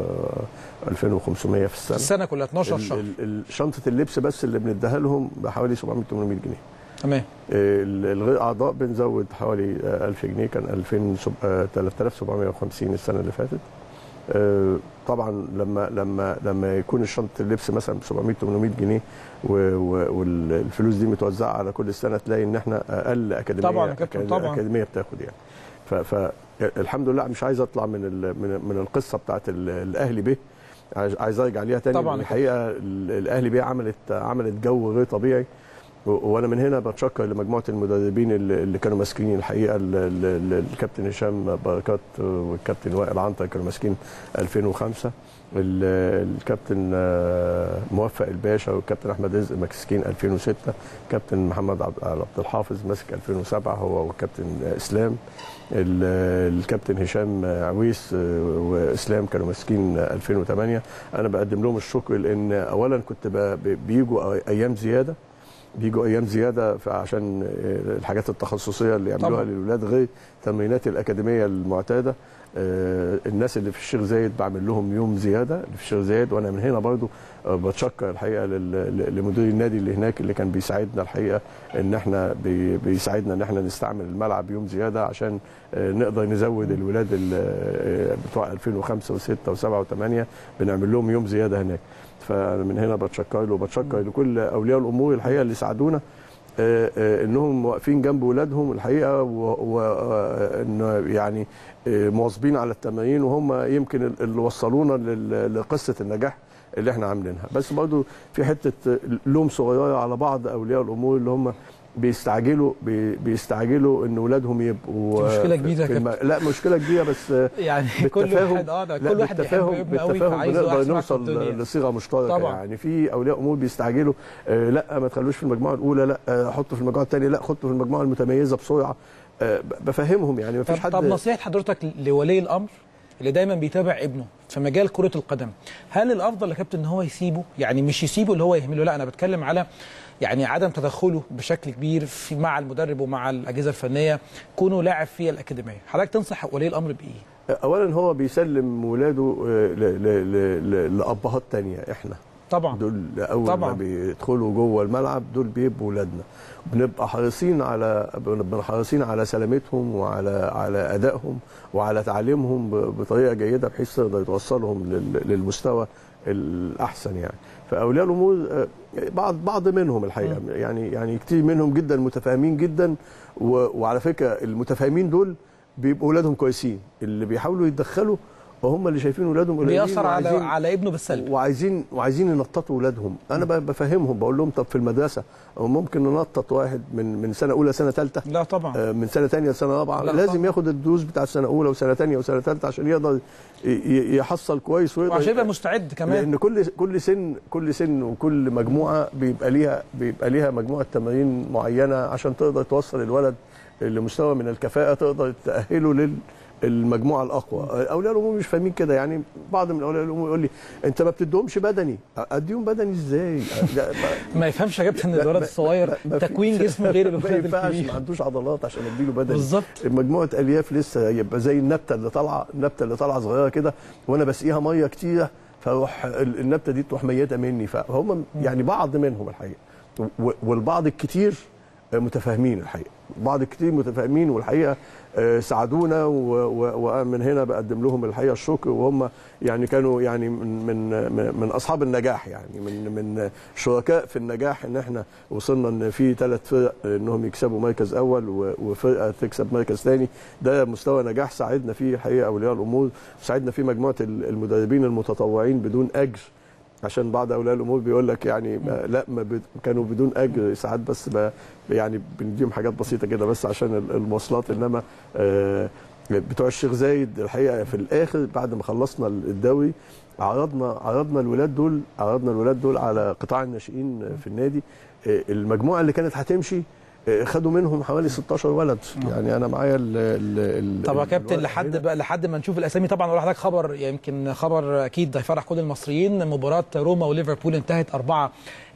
2500 في السنه السنه كلها 12 ال- شهر ال- ال- شنطه اللبس بس اللي بنديها لهم بحوالي 700 800 جنيه تمام ال- الغير اعضاء بنزود حوالي آه، 1000 جنيه كان 2000 سب- آه، 3750 السنه اللي فاتت آه، طبعا لما لما لما يكون شنطه اللبس مثلا ب 700 800 جنيه و- و- والفلوس دي متوزعه على كل السنه تلاقي ان احنا اقل اكاديميه طبعاً يا كابتن، أكاد- طبعاً. اكاديميه بتاخد يعني ف فالحمد لله مش عايز اطلع من ال- من من القصه بتاعت ال- الاهلي به عايز عايز ارجع ليها تاني طبعاً يا الحقيقه ال- الاهلي بيه عملت عملت جو غير طبيعي و- وانا من هنا بتشكر لمجموعه المدربين اللي اللي كانوا ماسكين الحقيقه ال- ال- ال- الكابتن هشام بركات والكابتن وائل عنتر كانوا ماسكين 2005 ال- الكابتن آه، موفق الباشا والكابتن احمد رزق ماسكين 2006 كابتن محمد عبد عبد الحافظ ماسك 2007 هو والكابتن اسلام ال- الكابتن هشام عويس واسلام كانوا ماسكين 2008 انا بقدم لهم الشكر لان اولا كنت ب- ب- بيجوا ايام زياده بيجوا ايام زياده ف- عشان الحاجات التخصصيه اللي يعملوها طبعاً. للولاد غير تمرينات الاكاديميه المعتاده آه، الناس اللي في الشيخ زايد بعمل لهم يوم زياده اللي في الشيخ زايد وانا من هنا برضو آه، بتشكر الحقيقه لل- ل- لمدير النادي اللي هناك اللي كان بيساعدنا الحقيقه ان احنا بي- بيساعدنا ان احنا نستعمل الملعب يوم زياده عشان آه، نقدر نزود الولاد ال- آه، بتوع 2005 و6 و7 و8 بنعمل لهم يوم زياده هناك فانا من هنا بتشكر له وبتشكر لكل اولياء الامور الحقيقه اللي ساعدونا آه، آه، انهم واقفين جنب ولادهم الحقيقه وان يعني آه، مواظبين على التمارين وهم يمكن اللي وصلونا لل- لقصه النجاح اللي احنا عاملينها بس برضو في حته لوم صغيره على بعض اولياء الامور اللي هم بيستعجلوا بي- بيستعجلوا ان اولادهم يبقوا دي مشكلة كبيرة يا في الم- كابتن. لا مشكله كبيره بس يعني كل بالتفاهم- واحد اه ده لا، كل واحد بيحب بالتفاهم- ابنه قوي بالتفاهم فعايزه بنقدر احسن نوصل الدنيا لصيغه مشتركه طبعاً. يعني في اولياء امور بيستعجلوا آه لا ما تخلوش في المجموعه الاولى لا آه حطه في المجموعه الثانيه لا حطه في المجموعه المتميزه بسرعه آه ب- بفهمهم يعني ما طب, فيش حد طب نصيحه حضرتك لولي الامر اللي دايما بيتابع ابنه في مجال كره القدم هل الافضل يا كابتن ان هو يسيبه يعني مش يسيبه اللي هو يهمله لا انا بتكلم على يعني عدم تدخله بشكل كبير في مع المدرب ومع الاجهزه الفنيه كونه لاعب في الاكاديميه حضرتك تنصح ولي الامر بايه اولا هو بيسلم ولاده آه، ل- ل- ل- ل- لابهات تانية احنا طبعا دول اول طبعاً. ما بيدخلوا جوه الملعب دول بيبقوا ولادنا بنبقى حريصين على بنبقى حريصين على سلامتهم وعلى على ادائهم وعلى تعليمهم ب- بطريقه جيده بحيث تقدر توصلهم لل- للمستوى الاحسن يعني فاولياء الامور آه، بعض بعض منهم الحقيقه يعني يعني كتير منهم جدا متفاهمين جدا و- وعلى فكره المتفاهمين دول بيبقوا اولادهم كويسين اللي بيحاولوا يتدخلوا وهم اللي شايفين اولادهم قليلين بيأثر على وعايزين- على ابنه بالسلب وعايزين وعايزين ينططوا اولادهم انا ب- بفهمهم بقول لهم طب في المدرسه أو ممكن ننطط واحد من من سنه اولى سنه ثالثه لا طبعا من سنه ثانيه لسنه رابعه لا لازم طبعاً. ياخد الدروس بتاع سنه اولى وسنه ثانيه وسنه ثالثه عشان يقدر ي- ي- يحصل كويس ويقدر وعشان يبقى مستعد كمان لان كل كل سن كل سن وكل مجموعه بيبقى ليها بيبقى ليها مجموعه تمارين معينه عشان تقدر توصل الولد لمستوى من الكفاءه تقدر تاهله لل المجموعه الاقوى اولياء الامور مش فاهمين كده يعني بعض من اولياء الامور يقول لي انت ما بتديهمش بدني اديهم بدني ازاي لا، ما- ما يفهمش يا كابتن الولد الصغير ما تكوين فيش- جسمه غير ما الولد ينفعش الكبير ما عندوش عضلات عشان اديله بدني بالظبط. مجموعه الياف لسه يبقى زي النبته اللي طالعه النبته اللي طالعه صغيره كده وانا بسقيها ميه كتير فاروح ال- النبته دي تروح ميته مني فهم يعني بعض منهم الحقيقه و- والبعض الكتير متفاهمين الحقيقه بعض الكتير متفاهمين والحقيقه آه، ساعدونا و- و- ومن هنا بقدم لهم الحقيقه الشكر وهم يعني كانوا يعني من من من- من اصحاب النجاح يعني من من شركاء في النجاح ان احنا وصلنا ان في ثلاث فرق انهم يكسبوا مركز اول و- وفرقه تكسب مركز ثاني ده مستوى نجاح ساعدنا فيه الحقيقه اولياء الامور ساعدنا فيه مجموعه ال- المدربين المتطوعين بدون اجر عشان بعض اولياء الامور بيقول لك يعني ما لا ما بد- كانوا بدون اجر ساعات بس ب- يعني بنديهم حاجات بسيطه كده بس عشان ال- المواصلات انما آه، بتوع الشيخ زايد الحقيقه في الاخر بعد ما خلصنا الدوري عرضنا عرضنا الولاد دول عرضنا الولاد دول على قطاع الناشئين في النادي آه، المجموعه اللي كانت هتمشي آه، خدوا منهم حوالي 16 ولد يعني انا معايا ال ال ال طب يا ال- كابتن الورق لحد هنا. بقى لحد ما نشوف الاسامي طبعا اقول لحضرتك خبر يمكن خبر اكيد هيفرح كل المصريين مباراه روما وليفربول انتهت 4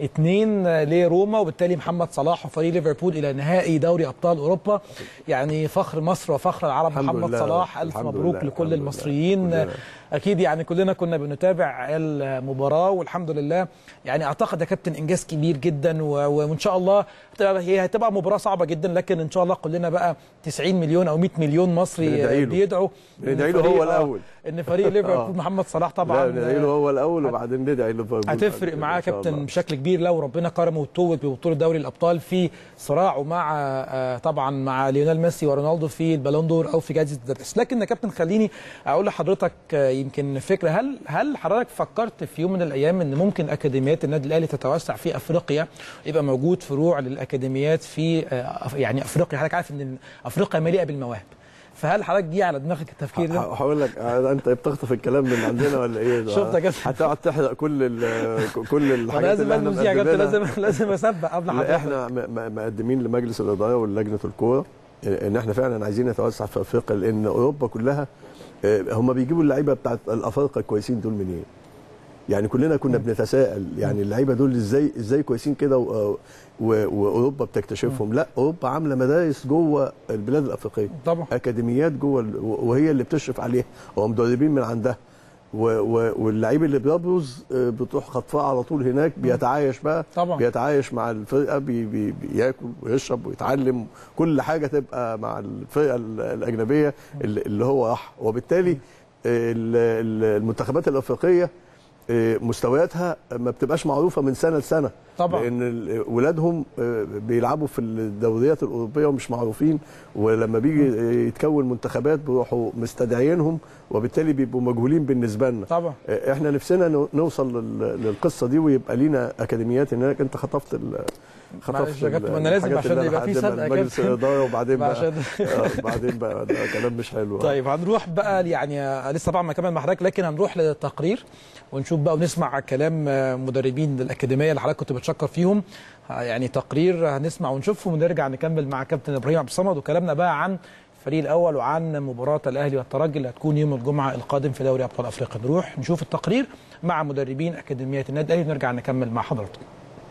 2 لروما وبالتالي محمد صلاح وفريق ليفربول الى نهائي دوري ابطال اوروبا يعني فخر مصر وفخر العرب الحمد محمد لله، صلاح الف الحمد مبروك لله، لكل الحمد لله، المصريين كلنا. اكيد يعني كلنا كنا بنتابع المباراه والحمد لله يعني اعتقد يا كابتن انجاز كبير جدا و- وان شاء الله هتبقى هي هتبقى مباراه صعبه جدا لكن ان شاء الله كلنا بقى 90 مليون او 100 مليون مصري بندعي له. بيدعوا إن بندعي له فريق- هو آه، الأول. ان فريق ليفربول محمد صلاح طبعا لا ندعي له هو الاول وبعدين ندعي ليفربول هتفرق بعد معاه كده إن شاء كابتن الله. بشكل كبير لو ربنا كرمه وتوج ببطوله دوري الابطال في صراعه مع آه، طبعا مع ليونيل ميسي ورونالدو في البالون دور او في جائزه الدرس لكن يا كابتن خليني اقول لحضرتك آه، يمكن فكره هل هل حضرتك فكرت في يوم من الايام ان ممكن اكاديميات النادي الاهلي تتوسع في افريقيا يبقى موجود فروع للاكاديميات في آه، أف- يعني افريقيا حضرتك عارف ان افريقيا مليئه بالمواهب فهل حضرتك دي على دماغك التفكير ده؟ هقول لك آه، انت بتخطف الكلام من عندنا ولا ايه؟ شفت يا كابتن. هتقعد تحرق كل ال- كل انا الحاجات لازم اللي احنا المذيع يا كابتن مقدمينها. لازم لازم اسبق قبل لا، حضرتك احنا م- م- مقدمين لمجلس الاداره ولجنه الكوره ان احنا فعلا عايزين نتوسع في افريقيا لان اوروبا كلها آه، هم بيجيبوا اللعيبه بتاعت الافارقه الكويسين دول منين؟ يعني كلنا كنا بنتساءل يعني اللعيبه دول ازاي ازاي كويسين كده و- و- واوروبا بتكتشفهم لا اوروبا عامله مدارس جوه البلاد الافريقيه طبعا اكاديميات جوه ال- وهي اللي بتشرف عليها ومدربين من عندها و- و- واللعيب اللي بيبرز آه، بتروح خطفاه على طول هناك بيتعايش بقى طبعا. بيتعايش مع الفرقه بي بي بياكل ويشرب ويتعلم كل حاجه تبقى مع الفرقه ال- الاجنبيه اللي اللي هو راح وبالتالي آه، ال- ال- المنتخبات الافريقيه آه، مستوياتها ما بتبقاش معروفه من سنه لسنه طبعا. لان ال- ولادهم آه، بيلعبوا في الدوريات الاوروبيه ومش معروفين ولما بيجي آه، يتكون منتخبات بيروحوا مستدعيينهم وبالتالي بيبقوا مجهولين بالنسبه لنا طبعا آه، احنا نفسنا نو- نوصل لل- للقصه دي ويبقى لينا اكاديميات هناك انت خطفت ال معلش يا ال- كابتن، ما أنا لازم الحاجات عشان اللي أنا يبقى في هقدمها صدق يا لمجلس كابتن. الاداره وبعدين بقى عشان- آه، بعدين بقى ده كلام مش حلو طيب هنروح بقى يعني آه، لسه طبعا ما كمان مع حضرتك لكن هنروح للتقرير ونشوف بقى ونسمع كلام آه، مدربين الاكاديميه اللي حضرتك كنت بتشكر فيهم آه، يعني تقرير هنسمع ونشوفه ونرجع نكمل مع كابتن ابراهيم عبد الصمد وكلامنا بقى عن الفريق الاول وعن مباراه الاهلي والترجي اللي هتكون يوم الجمعه القادم في دوري ابطال افريقيا نروح نشوف التقرير مع مدربين اكاديميه النادي الاهلي ونرجع نكمل مع حضراتكم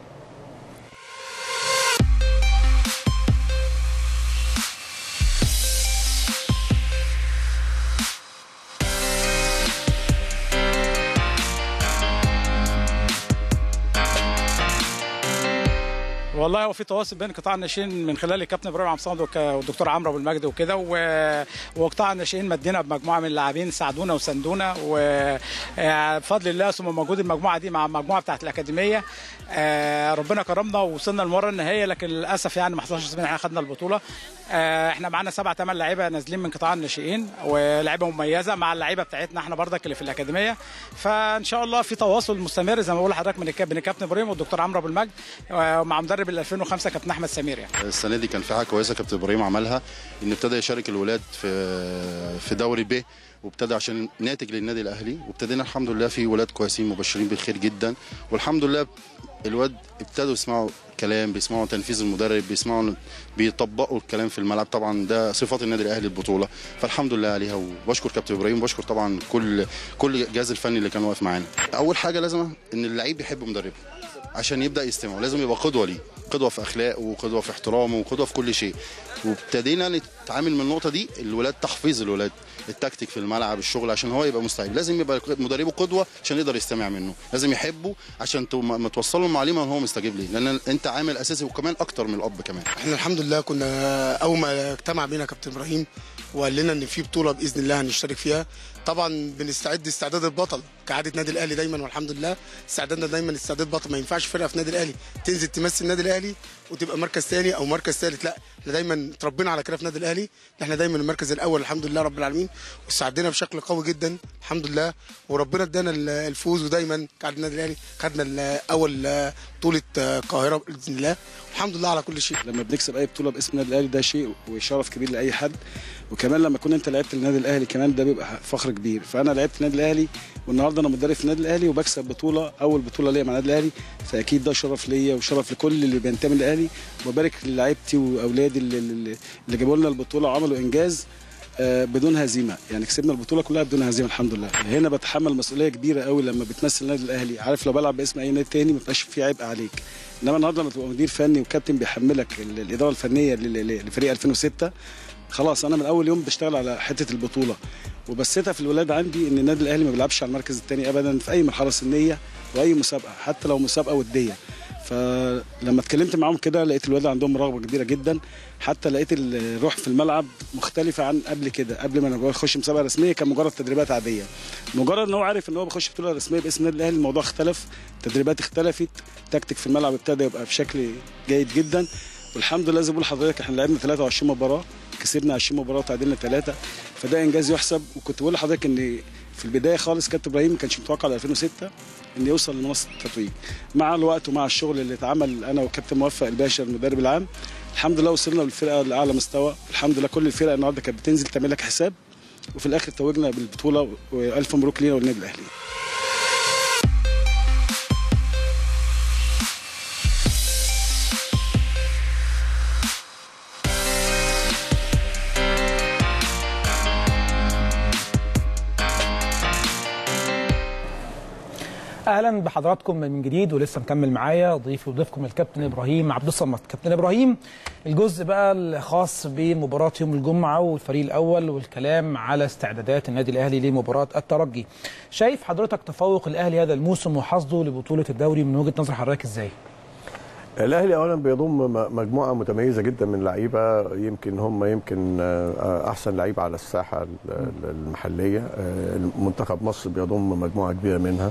والله هو في تواصل بين قطاع الناشئين من خلال الكابتن ابراهيم عبد الصمد وك- والدكتور عمرو ابو المجد وكده و- وقطاع الناشئين مدينا بمجموعه من اللاعبين ساعدونا وساندونا وبفضل الله ثم موجود المجموعه دي مع المجموعه بتاعت الاكاديميه آه، ربنا كرمنا ووصلنا للمره النهائيه لكن للاسف يعني ما حصلش زي احنا خدنا البطوله آه، احنا معانا سبع ثمان لعيبه نازلين من قطاع الناشئين ولاعيبه مميزه مع اللعيبه بتاعتنا احنا برضك اللي في الاكاديميه فان شاء الله في تواصل مستمر زي ما بقول لحضرتك من الكاب- بين الكابتن ابراهيم والدكتور عمرو ابو المجد آه، مع مدرب ال 2005 كابتن احمد سمير يعني السنه دي كان في حاجه كويسه كابتن ابراهيم عملها ان ابتدى يشارك الولاد في في دوري ب وابتدى عشان ناتج للنادي الاهلي وابتدينا الحمد لله في ولاد كويسين مبشرين بالخير جدا والحمد لله الواد ابتدوا يسمعوا الكلام بيسمعوا تنفيذ المدرب بيسمعوا بيطبقوا الكلام في الملعب طبعا ده صفات النادي الاهلي البطوله فالحمد لله عليها وبشكر كابتن ابراهيم وبشكر طبعا كل كل الجهاز الفني اللي كان واقف معانا اول حاجه لازم ان اللعيب يحب مدربه عشان يبدا يستمع لازم يبقى قدوه ليه قدوه في اخلاقه وقدوه في احترامه وقدوه في كل شيء وابتدينا نتعامل من النقطه دي الولاد تحفيظ الولاد التكتيك في الملعب الشغل عشان هو يبقى مستعد لازم يبقى مدربه قدوه عشان يقدر يستمع منه لازم يحبه عشان تو- ما ما توصل له المعلومه هو مستجيب ليه لان انت عامل اساسي وكمان اكتر من الاب كمان احنا الحمد لله كنا اول ما اجتمع بينا كابتن ابراهيم وقال لنا ان في بطوله باذن الله هنشترك فيها طبعا بنستعد استعداد البطل كعاده نادي الاهلي دايما والحمد لله استعدادنا دايما استعداد بطل ما ينفعش فرقه في نادي الاهلي تنزل تمثل النادي الاهلي وتبقى مركز ثاني او مركز ثالث لا احنا دايما اتربينا على كده في نادي الاهلي ان احنا دايما المركز الاول الحمد لله رب العالمين واستعدينا بشكل قوي جدا الحمد لله وربنا ادانا ال- الفوز ودايما كعاده النادي الاهلي خدنا ال- اول بطوله القاهره باذن الله الحمد لله على كل شيء لما بنكسب اي بطوله باسم النادي الاهلي ده شيء وشرف كبير لاي حد وكمان لما كنت انت لعبت النادي الاهلي كمان ده بيبقى فخر كبير فانا لعبت النادي الاهلي والنهارده انا مدرب في النادي الاهلي وبكسب بطوله اول بطوله ليا مع النادي الاهلي فاكيد ده شرف ليا وشرف لكل اللي بينتمي للاهلي وبارك لعيبتي واولادي اللي, اللي اللي جابوا لنا البطوله وعملوا انجاز آه، بدون هزيمه يعني كسبنا البطوله كلها بدون هزيمه الحمد لله هنا بتحمل مسؤوليه كبيره قوي لما بتمثل النادي الاهلي عارف لو بلعب باسم اي نادي تاني ما بيبقاش في عبء عليك انما النهارده لما تبقى مدير فني وكابتن بيحملك ال- الاداره الفنيه لل- لل- لفريق 2006 خلاص انا من اول يوم بشتغل على حته البطوله وبثتها في الولاد عندي ان النادي الاهلي ما بيلعبش على المركز الثاني ابدا في اي مرحله سنيه واي مسابقه حتى لو مسابقه وديه فلما اتكلمت معاهم كده لقيت الولاد عندهم رغبه كبيره جدا حتى لقيت الروح في الملعب مختلفه عن قبل كده قبل ما انا بخش مسابقه رسميه كان مجرد تدريبات عاديه مجرد ان هو عارف ان هو بيخش بطوله رسميه باسم النادي الاهلي الموضوع اختلف التدريبات اختلفت التكتيك في الملعب ابتدى يبقى بشكل جيد جدا والحمد لله زي ما بقول لحضرتك احنا لعبنا 23 مباراه كسبنا 20 مباراه وتعادلنا ثلاثه فده انجاز يحسب وكنت بقول لحضرتك ان في البدايه خالص كابتن ابراهيم ما كانش متوقع ل 2006 ان يوصل لمنصه التتويج مع الوقت ومع الشغل اللي اتعمل انا وكابتن موفق الباشا المدرب العام الحمد لله وصلنا للفرقه لاعلى مستوى الحمد لله كل الفرق النهارده كانت بتنزل تعمل لك حساب وفي الاخر توجنا بالبطوله والف مبروك لينا والنادي الاهلي اهلا بحضراتكم من جديد ولسه مكمل معايا ضيفي وضيفكم الكابتن ابراهيم عبد الصمد كابتن ابراهيم الجزء بقى الخاص بمباراه يوم الجمعه والفريق الاول والكلام على استعدادات النادي الاهلي لمباراه الترجي شايف حضرتك تفوق الاهلي هذا الموسم وحصده لبطوله الدوري من وجهه نظر حضرتك ازاي الاهلي اولا بيضم م- مجموعه متميزه جدا من لعيبه يمكن هم يمكن آه، احسن لعيبه على الساحه ال- ال- المحليه آه، منتخب مصر بيضم مجموعه كبيره منها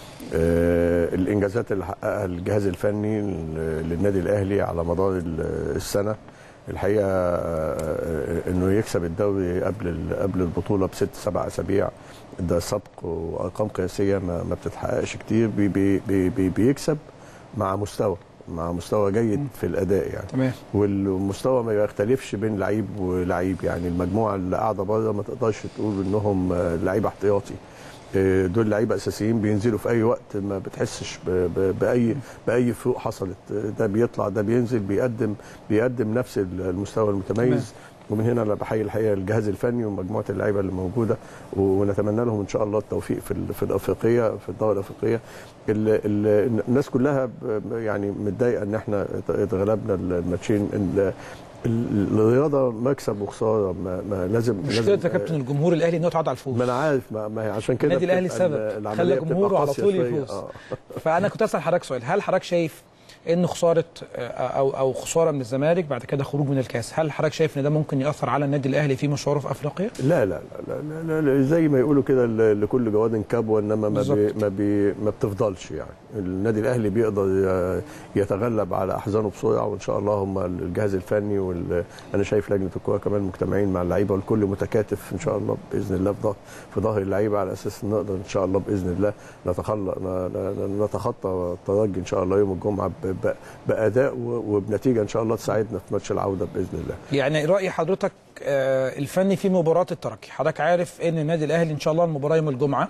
آه، الانجازات اللي حققها الجهاز الفني ل- للنادي الاهلي على مدار ال- السنه الحقيقه آه، انه يكسب الدوري قبل ال- قبل البطوله بست سبع اسابيع ده سبق وارقام قياسيه ما, ما بتتحققش كتير بي بي بي بي بيكسب مع مستوى مع مستوى جيد في الاداء يعني تمام والمستوى ما يختلفش بين لعيب ولعيب يعني المجموعه اللي قاعده بره ما تقدرش تقول انهم آه، لعيبه احتياطي آه، دول لعيبه اساسيين بينزلوا في اي وقت ما بتحسش ب- ب- باي باي فروق حصلت آه، ده بيطلع ده بينزل بيقدم بيقدم نفس المستوى المتميز ومن هنا انا بحيي الحقيقه الجهاز الفني ومجموعه اللعيبه اللي موجوده ونتمنى لهم ان شاء الله التوفيق في ال- في الافريقيه في الدوره الافريقيه ال- ال- الناس كلها ب- يعني متضايقه ان احنا اتغلبنا الماتشين ال- ال- الرياضه مكسب وخساره ما, ما لازم مشكله لازم يا كابتن الجمهور الاهلي انه يتعاد على الفوز ما انا عارف ما, ما هي عشان كده النادي الاهلي بتبقى سبب العملية خلى بتبقى جمهوره على قاسية طول شوية. يفوز آه. فانا كنت اسال حضرتك سؤال هل حضرتك شايف ان خساره آه، او او خساره من الزمالك بعد كده خروج من الكاس هل حضرتك شايف ان ده ممكن ياثر على النادي الاهلي في مشواره في افريقيا لا لا لا لا, لا, لا, لا زي ما يقولوا كده ل- لكل جواد كبوه انما ما بي بالظبط. ما بي ما بتفضلش يعني النادي الاهلي بيقدر ي- يتغلب على احزانه بسرعه وان شاء الله هم الجهاز الفني وال انا شايف لجنه الكوره كمان مجتمعين مع اللعيبه والكل متكاتف ان شاء الله باذن الله في ظهر في ظهر اللعيبه على اساس ان نقدر ان شاء الله باذن الله نتخلى ن- ن- نتخطى الترجي ان شاء الله يوم الجمعه ب- ب- باداء و- وبنتيجه ان شاء الله تساعدنا في ماتش العوده باذن الله يعني راي حضرتك آه، الفني في مباراه الترجي حضرتك عارف ان النادي الاهلي ان شاء الله المباراه يوم الجمعه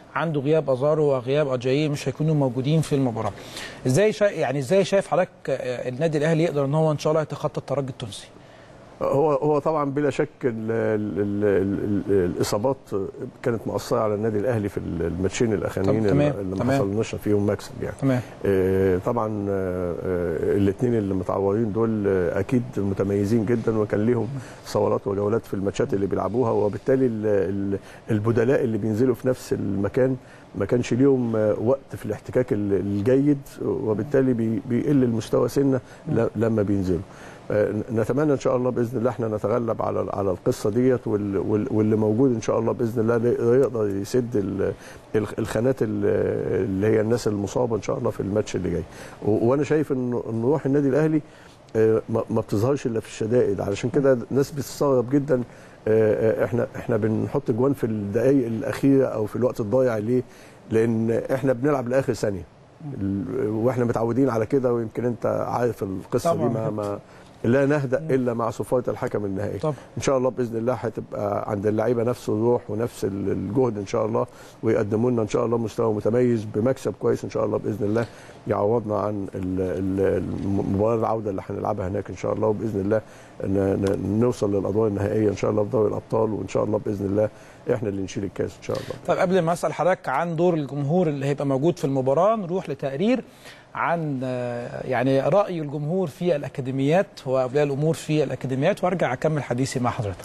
عنده غياب ازارو وغياب اجاييه مش هيكونوا موجودين في المباراه ازاي شا... يعني ازاي شايف حضرتك آه، النادي الاهلي يقدر ان هو ان شاء الله يتخطى الترجي التونسي هو هو طبعا بلا شك ال ال ال ال ال الاصابات كانت مؤثره على النادي الاهلي في الماتشين الاخرانيين طب تمام، اللي ما تمام. حصلناش فيهم مكسب يعني تمام آه، طبعا الاثنين اللي متعورين دول آه، اكيد متميزين جدا وكان ليهم صولات وجولات في الماتشات اللي بيلعبوها وبالتالي ال- ال- البدلاء اللي بينزلوا في نفس المكان ما كانش ليهم آه، وقت في الاحتكاك ال- الجيد وبالتالي بي- بيقل المستوى سنه ل- لما بينزلوا آه، نتمنى ان شاء الله باذن الله احنا نتغلب على على القصه ديت وال- وال- واللي موجود ان شاء الله باذن الله يقدر يسد ال- ال- الخانات ال- اللي هي الناس المصابه ان شاء الله في الماتش اللي جاي و- وانا شايف ان ان روح النادي الاهلي آه، ما ما بتظهرش الا في الشدائد علشان كده الناس بتستغرب جدا آه، آه، احنا احنا بنحط جوان في الدقائق الاخيره او في الوقت الضايع ليه؟ لان احنا بنلعب لاخر ثانيه ال- واحنا متعودين على كده ويمكن انت عارف القصه طبعاً. دي ما ما لا نهدأ الا مع صفاره الحكم النهائي طبعا. ان شاء الله باذن الله هتبقى عند اللعيبه نفس الروح ونفس ال- الجهد ان شاء الله ويقدموا لنا ان شاء الله مستوى متميز بمكسب كويس ان شاء الله باذن الله يعوضنا عن ال- ال- المباراه العوده اللي هنلعبها هناك ان شاء الله وباذن الله ن- ن- نوصل للادوار النهائيه ان شاء الله في دوري الابطال وان شاء الله باذن الله احنا اللي نشيل الكاس ان شاء الله طيب قبل ما اسال حضرتك عن دور الجمهور اللي هيبقى موجود في المباراه نروح لتقرير عن آه، يعني راي الجمهور في الاكاديميات واولياء الامور في الاكاديميات وارجع اكمل حديثي مع حضرتك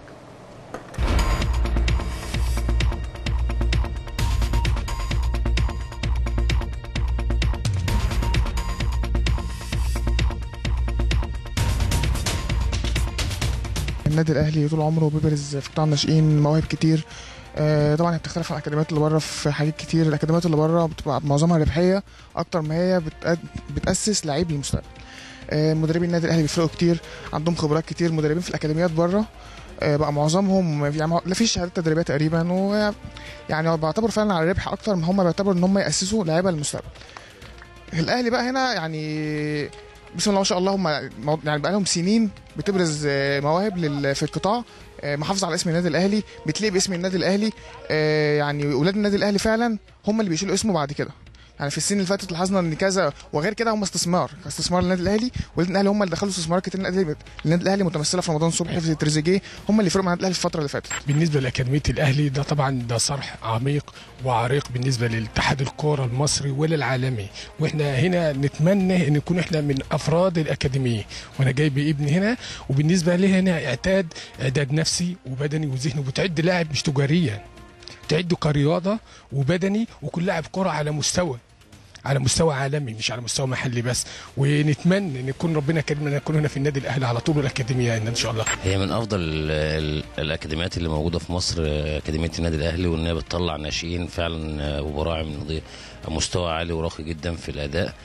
النادي الاهلي طول عمره بيبرز في قطاع الناشئين مواهب كتير آه، طبعا هي بتختلف عن الاكاديميات اللي بره في حاجات كتير الاكاديميات اللي بره بتبقى معظمها ربحيه اكتر ما هي بتأد- بتاسس لعيب للمستقبل آه، مدربين النادي الاهلي بيفرقوا كتير عندهم خبرات كتير مدربين في الاكاديميات بره آه، بقى معظمهم يعني لا فيش شهادات تدريبيه تقريبا و يعني بعتبر فعلا على الربح اكتر ما هم بيعتبروا ان هم ياسسوا لعيبه للمستقبل الاهلي بقى هنا يعني بسم الله ما شاء الله هم يعني بقى لهم سنين بتبرز آه، مواهب لل- في القطاع آه، محافظه على اسم النادي الاهلي بتليق باسم النادي الاهلي آه، يعني اولاد النادي الاهلي فعلا هم اللي بيشيلوا اسمه بعد كده يعني في السنين اللي فاتت لاحظنا ان كذا وغير كده هم استثمار استثمار للنادي الاهلي ولاد الاهلي هم اللي دخلوا استثمارات كتير النادي الاهلي النادي الاهلي متمثله في رمضان صبحي في تريزيجيه هم اللي فرقوا مع النادي الاهلي في الفتره اللي فاتت بالنسبه لاكاديميه الاهلي ده طبعا ده صرح عميق وعريق بالنسبه للاتحاد الكوره المصري وللعالمي واحنا هنا نتمنى ان نكون احنا من افراد الاكاديميه وانا جايب ابني هنا وبالنسبه لي هنا اعتاد اعداد نفسي وبدني وذهني وبتعد لاعب مش تجاريا تعده كرياضه وبدني وكل لاعب كره على مستوى على مستوى عالمي مش على مستوى محلي بس ونتمنى ان يكون ربنا كرمنا نكون هنا في النادي الاهلي على طول والاكاديميه هنا ان شاء الله هي من افضل ال- ال- الاكاديميات اللي موجوده في مصر آه، اكاديميه النادي الاهلي وان هي بتطلع ناشئين فعلا آه، وبراعي من ضي- مستوى عالي وراقي جدا في الاداء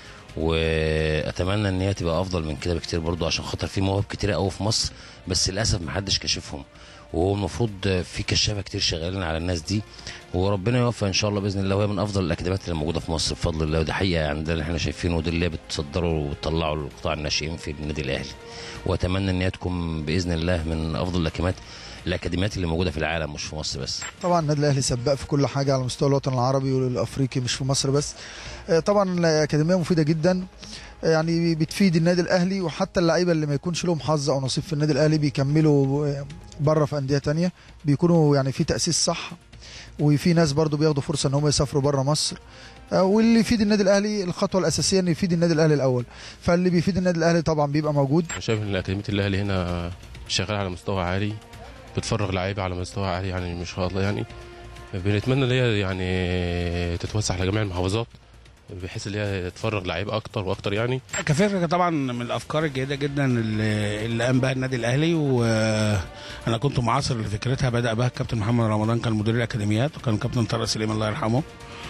واتمنى ان هي تبقى افضل من كده بكتير برضو عشان خاطر في مواهب كتيره قوي في مصر بس للاسف محدش كاشفهم وهو المفروض في كشافه كتير شغالين على الناس دي وربنا يوفق ان شاء الله باذن الله وهي من افضل الاكاديميات اللي موجوده في مصر بفضل الله ودي حقيقه يعني ده اللي احنا شايفينه وده اللي هي بتصدروا وتطلعوا القطاع الناشئين في النادي الاهلي واتمنى ان هي تكون باذن الله من افضل الاكاديميات الاكاديميات اللي موجوده في العالم مش في مصر بس طبعا النادي الاهلي سباق في كل حاجه على مستوى الوطن العربي والافريقي مش في مصر بس آه، طبعا الاكاديميه مفيده جدا آه، يعني بتفيد النادي الاهلي وحتى اللعيبه اللي ما يكونش لهم حظ او نصيب في النادي الاهلي بيكملوا آه، بره في انديه تانية بيكونوا يعني في تاسيس صح وفي ناس برضو بياخدوا فرصه ان هم يسافروا بره مصر آه، واللي يفيد النادي الاهلي الخطوه الاساسيه انه يفيد النادي الاهلي الاول فاللي بيفيد النادي الاهلي طبعا بيبقى موجود أنا شايف ان اكاديميه الاهلي هنا شغال على مستوى عالي بتفرغ لعيبه على مستوى عالي يعني ما شاء الله يعني بنتمنى ان هي يعني تتوسع لجميع المحافظات بحيث ان هي تفرغ لعيبه اكتر واكتر يعني كفكره طبعا من الافكار الجيده جدا اللي, اللي قام بها النادي الاهلي وانا كنت معاصر لفكرتها بدا بها الكابتن محمد رمضان كان مدير الاكاديميات وكان كابتن طارق سليم الله يرحمه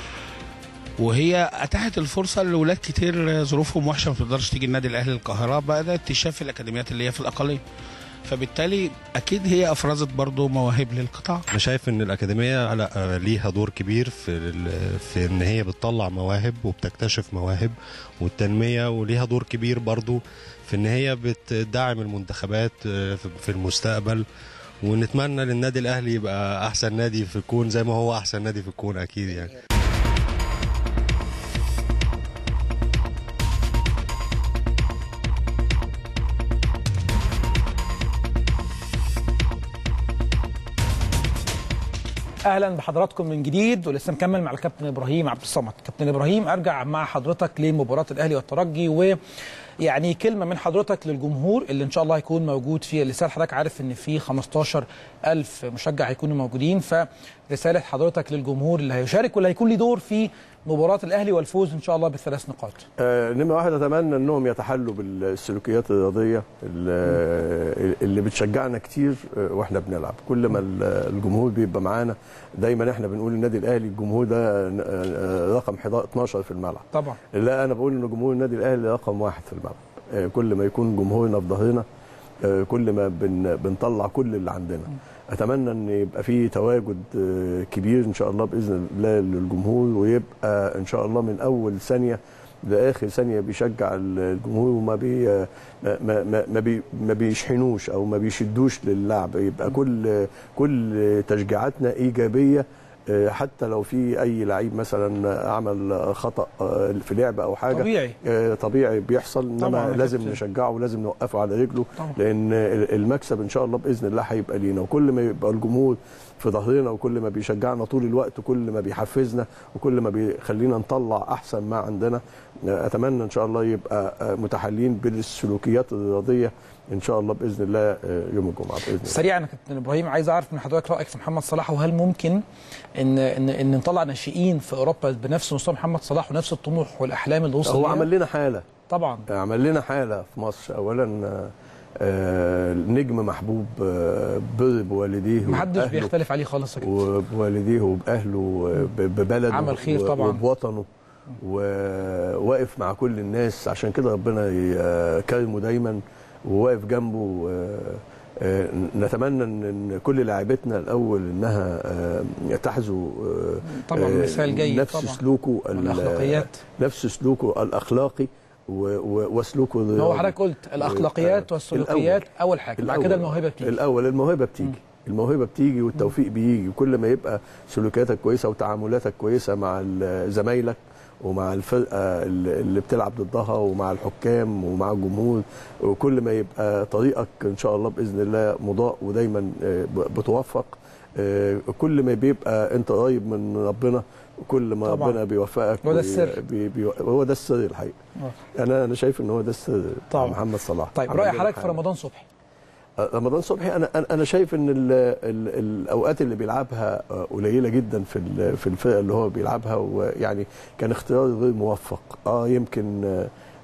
وهي اتاحت الفرصه لاولاد كتير ظروفهم وحشه ما تقدرش تيجي النادي الاهلي القاهره بدات تشاف في الاكاديميات اللي هي في الاقاليم فبالتالي اكيد هي افرزت برضو مواهب للقطاع انا شايف ان الاكاديميه لا ليها دور كبير في ال- في ان هي بتطلع مواهب وبتكتشف مواهب والتنميه وليها دور كبير برضو في ان هي بتدعم المنتخبات آه، في- في المستقبل ونتمنى للنادي الاهلي يبقى احسن نادي في الكون زي ما هو احسن نادي في الكون اكيد يعني اهلا بحضراتكم من جديد ولسه مكمل مع الكابتن ابراهيم عبد الصمد كابتن ابراهيم ارجع مع حضرتك لمباراه الاهلي والترجي و يعني كلمه من حضرتك للجمهور اللي ان شاء الله هيكون موجود في رساله حضرتك عارف ان في 15000 مشجع هيكونوا موجودين فرساله حضرتك للجمهور اللي هيشارك واللي هيكون له دور في مباراه الاهلي والفوز ان شاء الله بالثلاث نقاط آه، نمرة واحد أتمنى أنهم يتحلوا بالسلوكيات الرياضية اللي, اللي بتشجعنا كتير آه، وإحنا بنلعب كل ما ال- الجمهور بيبقى معانا دايما إحنا بنقول النادي الأهلي الجمهور ده آه، آه، رقم 11 12 في الملعب طبعا لا أنا بقول إن جمهور النادي الأهلي رقم واحد في الملعب آه، كل ما يكون جمهورنا في ظهرنا آه، كل ما بن بنطلع كل اللي عندنا اتمنى ان يبقى في تواجد آه، كبير ان شاء الله باذن الله للجمهور ويبقى ان شاء الله من اول ثانيه لاخر ثانيه بيشجع الجمهور وما بي ما ما ما- ما, بي ما بيشحنوش او ما بيشدوش للعب يبقى كل كل تشجيعاتنا ايجابيه آه، حتى لو في اي لعيب مثلا عمل خطا آه، في لعبه او حاجه طبيعي. آه، طبيعي بيحصل طبعاً انما يا لازم كابتن. نشجعه ولازم نوقفه على رجله طبعاً. لان المكسب ان شاء الله باذن الله هيبقى لينا وكل ما يبقى الجمهور في ظهرنا وكل ما بيشجعنا طول الوقت وكل ما بيحفزنا وكل ما بيخلينا نطلع احسن ما عندنا اتمنى ان شاء الله يبقى متحلين بالسلوكيات الرياضيه ان شاء الله باذن الله يوم الجمعه باذن الله سريعا يا كابتن ابراهيم عايز اعرف من حضرتك رايك في محمد صلاح وهل ممكن ان ان ان نطلع ناشئين في اوروبا بنفس مستوى محمد صلاح ونفس الطموح والاحلام اللي وصل هو ليها؟ عمل لنا حاله طبعا عمل لنا حاله في مصر اولا آه، آه، نجم محبوب آه، بر بوالديه محدش وبأهله بيختلف عليه خالص يا كابتن. وبوالديه وباهله آه، ب- ببلده عمل خير و- طبعاً. وبوطنه وواقف مع كل الناس عشان كده ربنا يكرمه دايما وواقف جنبه آه، آه، نتمنى ان إن كل لاعبتنا الاول انها آه، تحذو آه، طبعاً آه، مثال جيد نفس طبعاً. سلوكه ال- والأخلاقيات. نفس سلوكه الاخلاقي و- و- وسلوكه ما هو الرياضي. حضرتك قلت الاخلاقيات آه، والسلوكيات الأول. اول حاجه بعد كده الأول. الموهبه بتيجي الاول الموهبه بتيجي الموهبه بتيجي والتوفيق بيجي وكل ما يبقى سلوكياتك كويسه وتعاملاتك كويسه مع ال- زمايلك ومع الفرقه اللي اللي بتلعب ضدها ومع الحكام ومع الجمهور وكل ما يبقى طريقك ان شاء الله باذن الله مضاء ودايما آه، ب- بتوفق آه، كل ما بيبقى انت قريب من ربنا كل ما طبعاً. ربنا بيوفقك هو ده وي- السر. بي بي هو ده السر الحقيقه انا انا شايف ان هو ده السر طبعاً. محمد صلاح طيب عمل راي لنا حضرتك في حاجة. رمضان صبحي رمضان صبحي انا انا أنا شايف ان ال ال الاوقات اللي بيلعبها قليله جدا في ال- في الفرقه اللي هو بيلعبها ويعني كان اختيار غير موفق اه يمكن آه،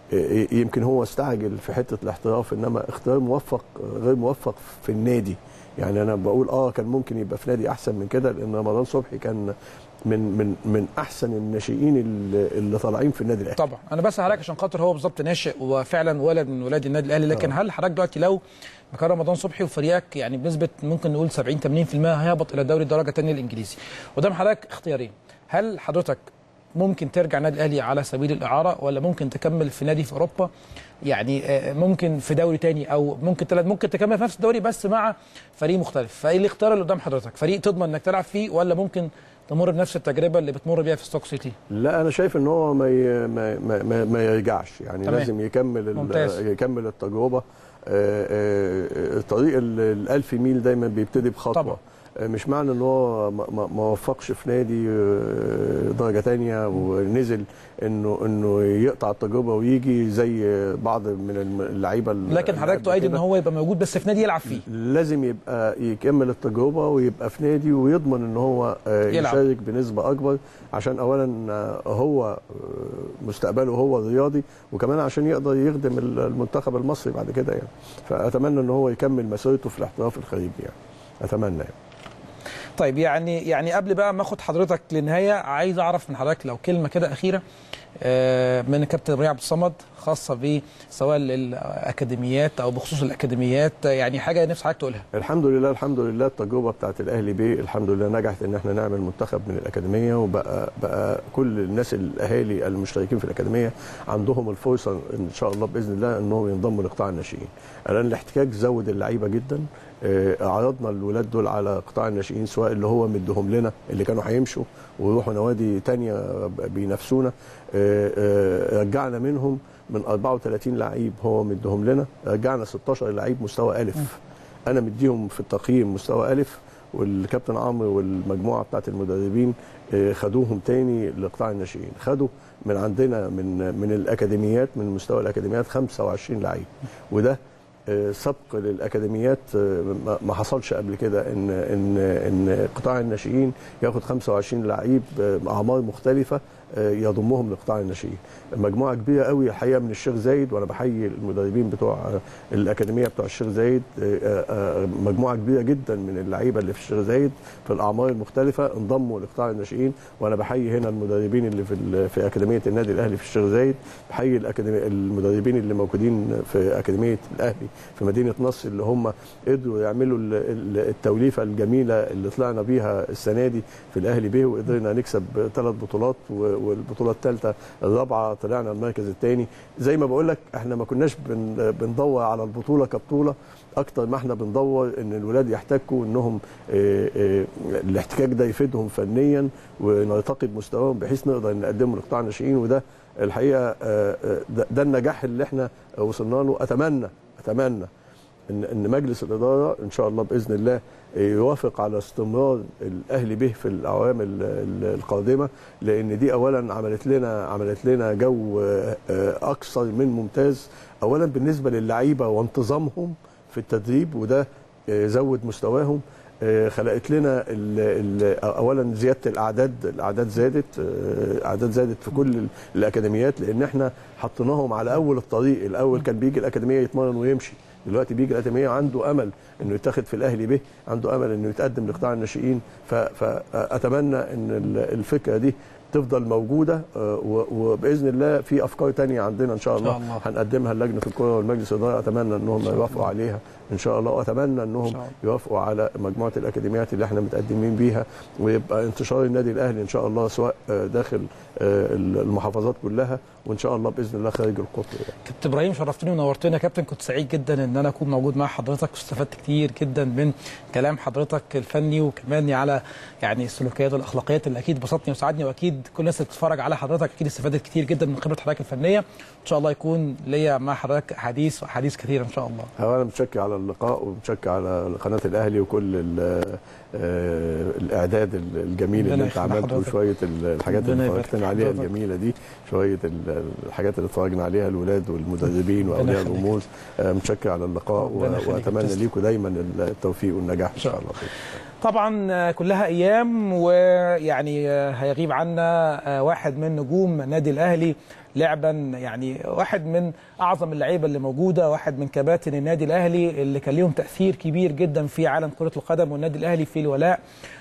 يمكن هو استعجل في حته الاحتراف انما اختيار موفق غير موفق في النادي يعني انا بقول اه كان ممكن يبقى في نادي احسن من كده لان رمضان صبحي كان من من من احسن الناشئين اللي, اللي طالعين في النادي الاهلي طبعا انا بس حضرتك عشان خاطر هو بالظبط ناشئ وفعلا ولد من ولاد النادي الاهلي لكن هل حضرتك دلوقتي لو مكان رمضان صبحي وفريقك يعني بنسبه ممكن نقول 70 80% هيهبط الى دوري الدرجه الثانيه الانجليزي قدام حضرتك اختيارين هل حضرتك ممكن ترجع النادي الاهلي على سبيل الاعاره ولا ممكن تكمل في نادي في اوروبا يعني آه، ممكن في دوري تاني او ممكن تلات ممكن تكمل في نفس الدوري بس مع فريق مختلف فايه الاختيار اللي قدام حضرتك فريق تضمن انك تلعب فيه ولا ممكن تمر بنفس التجربه اللي بتمر بيها في ستوك سيتي لا انا شايف ان هو ما ي- ما ما, ما, ما يرجعش يعني تمام. لازم يكمل ال- ممتاز. يكمل التجربه آه، آه، طريق ال- الألف ميل دايما بيبتدي بخطوه طبعا. آه، مش معنى ان هو ما- ما ما وفقش في نادي آه، درجه تانية ونزل انه انه يقطع التجربه ويجي زي بعض من الم- اللعيبه اللي لكن حضرتك قبل تؤيد ان كده. هو يبقى موجود بس في نادي يلعب فيه لازم يبقى يكمل التجربه ويبقى في نادي ويضمن ان هو آه، يلعب. يشارك بنسبه اكبر عشان اولا آه، هو آه، مستقبله هو الرياضي وكمان عشان يقدر يخدم المنتخب المصري بعد كده يعني فاتمنى ان هو يكمل مسيرته في الاحتراف الخارجي يعني اتمنى يعني طيب يعني يعني قبل بقى ما اخد حضرتك للنهايه عايز اعرف من حضرتك لو كلمه كده اخيره آه، من الكابتن ابراهيم عبد الصمد خاصه ب سواء للاكاديميات او بخصوص الاكاديميات آه، يعني حاجه نفسي حضرتك تقولها الحمد لله الحمد لله التجربه بتاعت الاهلي بيه الحمد لله نجحت ان احنا نعمل منتخب من الاكاديميه وبقى بقى كل الناس الاهالي المشتركين في الاكاديميه عندهم الفرصه ان شاء الله باذن الله انهم ينضموا لقطاع الناشئين. الان الاحتكاك زود اللعيبه جدا آه، عرضنا الولاد دول على قطاع الناشئين سواء اللي هو مديهم لنا اللي كانوا هيمشوا ويروحوا نوادي تانية بينافسونا آه، آه، رجعنا منهم من 34 لعيب هو مديهم لنا رجعنا 16 لعيب مستوى الف انا مديهم في التقييم مستوى الف والكابتن عمرو والمجموعه بتاعت المدربين آه، خدوهم تاني لقطاع الناشئين خدوا من عندنا من من الاكاديميات من مستوى الاكاديميات 25 لعيب وده آه، سبق للاكاديميات آه، ما- ما حصلش قبل كده ان ان ان قطاع الناشئين ياخد 25 لعيب آه، اعمار مختلفه آه، يضمهم لقطاع الناشئين مجموعه كبيره قوي الحقيقه من الشيخ زايد وانا بحيي المدربين بتوع آه، الاكاديميه بتوع الشيخ زايد آه، آه، مجموعه كبيره جدا من اللعيبه اللي في الشيخ زايد في الاعمار المختلفه انضموا لقطاع الناشئين وانا بحيي هنا المدربين اللي في ال- في اكاديميه النادي الاهلي في الشيخ زايد بحيي الأكاديمي المدربين اللي موجودين في اكاديميه الاهلي في مدينه نصر اللي هم قدروا يعملوا ال- ال- التوليفه الجميله اللي طلعنا بيها السنه دي في الاهلي به وقدرنا نكسب ثلاث بطولات و- والبطوله الثالثه الرابعه طلعنا المركز الثاني زي ما بقول لك احنا ما كناش بن- بندور على البطوله كبطوله اكتر ما احنا بندور ان الولاد يحتكوا انهم آه، آه، الاحتكاك ده يفيدهم فنيا ونرتقي بمستواهم بحيث نقدر نقدمه لقطاع الناشئين وده الحقيقه آه، آه، ده, ده النجاح اللي احنا وصلنا له اتمنى اتمنى ان ان مجلس الاداره ان شاء الله باذن الله يوافق على استمرار الاهلي به في الاعوام ال- ال- القادمه لان دي اولا عملت لنا عملت لنا جو آه، آه، اكثر من ممتاز اولا بالنسبه للعيبه وانتظامهم في التدريب وده آه، زود مستواهم آه، خلقت لنا ال ال اولا زياده الاعداد الاعداد زادت آه، اعداد زادت في كل ال- الاكاديميات لان احنا حطيناهم على اول الطريق الاول كان بيجي الاكاديميه يتمرن ويمشي دلوقتي بيجي الاكاديميه عنده امل انه يتاخد في الاهلي به عنده امل انه يتقدم لقطاع الناشئين ف- فاتمنى ان ال- الفكره دي تفضل موجوده آه، و- وباذن الله في افكار تانية عندنا ان شاء الله, الله. هنقدمها لجنه الكره والمجلس الاداره اتمنى انهم يوافقوا عليها ان شاء الله واتمنى انهم يوافقوا على مجموعه الاكاديميات اللي احنا متقدمين بيها ويبقى انتشار النادي الاهلي ان شاء الله سواء آه، داخل آه، المحافظات كلها وان شاء الله باذن الله خارج القطر يعني. كابتن ابراهيم شرفتني ونورتني يا كابتن كنت سعيد جدا ان انا اكون موجود مع حضرتك واستفدت كتير جدا من كلام حضرتك الفني وكمان على يعني السلوكيات والاخلاقيات اللي اكيد بسطني وساعدني واكيد كل الناس اللي بتتفرج على حضرتك اكيد استفادت كتير جدا من خبره حضرتك الفنيه ان شاء الله يكون ليا مع حضرتك حديث وحديث كثير ان شاء الله اولا متشكر على اللقاء ومتشكر على قناه الاهلي وكل ال- آه، الاعداد الجميل ربنا اللي انت يخلي عملته حضرتك. وشويه ال- الحاجات ربنا اللي يبارك اتفرجتنا عليها حضرتك. الجميله دي شويه ال- الحاجات اللي اتفرجنا عليها الولاد والمدربين ربنا واولياء يخليك. الامور آه، متشكر على اللقاء ربنا و- يخليك. واتمنى تسلم. ليكم دايما التوفيق والنجاح ان شاء الله طبعا آه، كلها ايام ويعني آه، هيغيب عنا آه، واحد من نجوم النادي الاهلي لعبا يعني واحد من اعظم اللعيبه اللي موجوده واحد من كباتن النادي الاهلي اللي كان ليهم تاثير كبير جدا في عالم كره القدم والنادي الاهلي في الولاء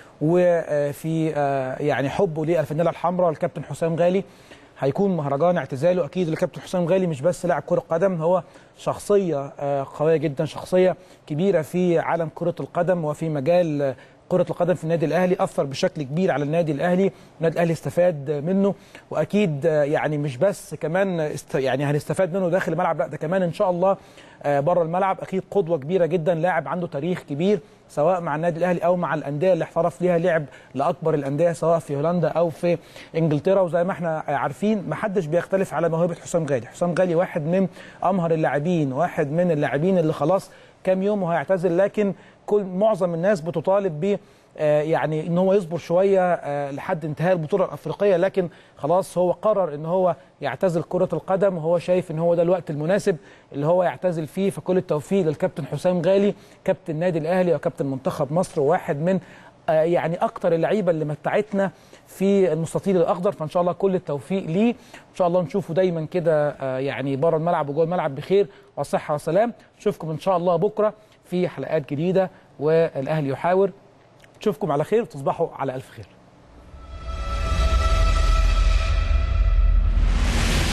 وفي آه، يعني حبه للفانيله الحمراء الكابتن حسام غالي هيكون مهرجان اعتزاله اكيد الكابتن حسام غالي مش بس لاعب كره قدم هو شخصيه آه، قويه جدا شخصيه كبيره في عالم كره القدم وفي مجال آه، كرة القدم في النادي الأهلي أثر بشكل كبير على النادي الأهلي، النادي الأهلي استفاد منه وأكيد آه، يعني مش بس كمان است يعني هنستفاد منه داخل الملعب لا ده كمان إن شاء الله آه، بره الملعب أكيد قدوة كبيرة جدا لاعب عنده تاريخ كبير سواء مع النادي الأهلي أو مع الأندية اللي احترف ليها لعب لأكبر الأندية سواء في هولندا أو في إنجلترا وزي ما احنا عارفين محدش بيختلف على موهبة حسام غالي، حسام غالي واحد من أمهر اللاعبين، واحد من اللاعبين اللي خلاص كام يوم وهيعتزل لكن كل معظم الناس بتطالب ب آه، يعني ان هو يصبر شويه آه، لحد انتهاء البطوله الافريقيه لكن خلاص هو قرر ان هو يعتزل كره القدم وهو شايف ان هو ده الوقت المناسب اللي هو يعتزل فيه فكل التوفيق للكابتن حسام غالي كابتن النادي الاهلي وكابتن منتخب مصر وواحد من آه، يعني اكتر اللعيبه اللي متعتنا في المستطيل الاخضر فان شاء الله كل التوفيق ليه ان شاء الله نشوفه دايما كده آه، يعني بره الملعب وجوه الملعب بخير وصحه وسلام نشوفكم ان شاء الله بكره في حلقات جديده والاهلي يحاور نشوفكم على خير وتصبحوا على الف خير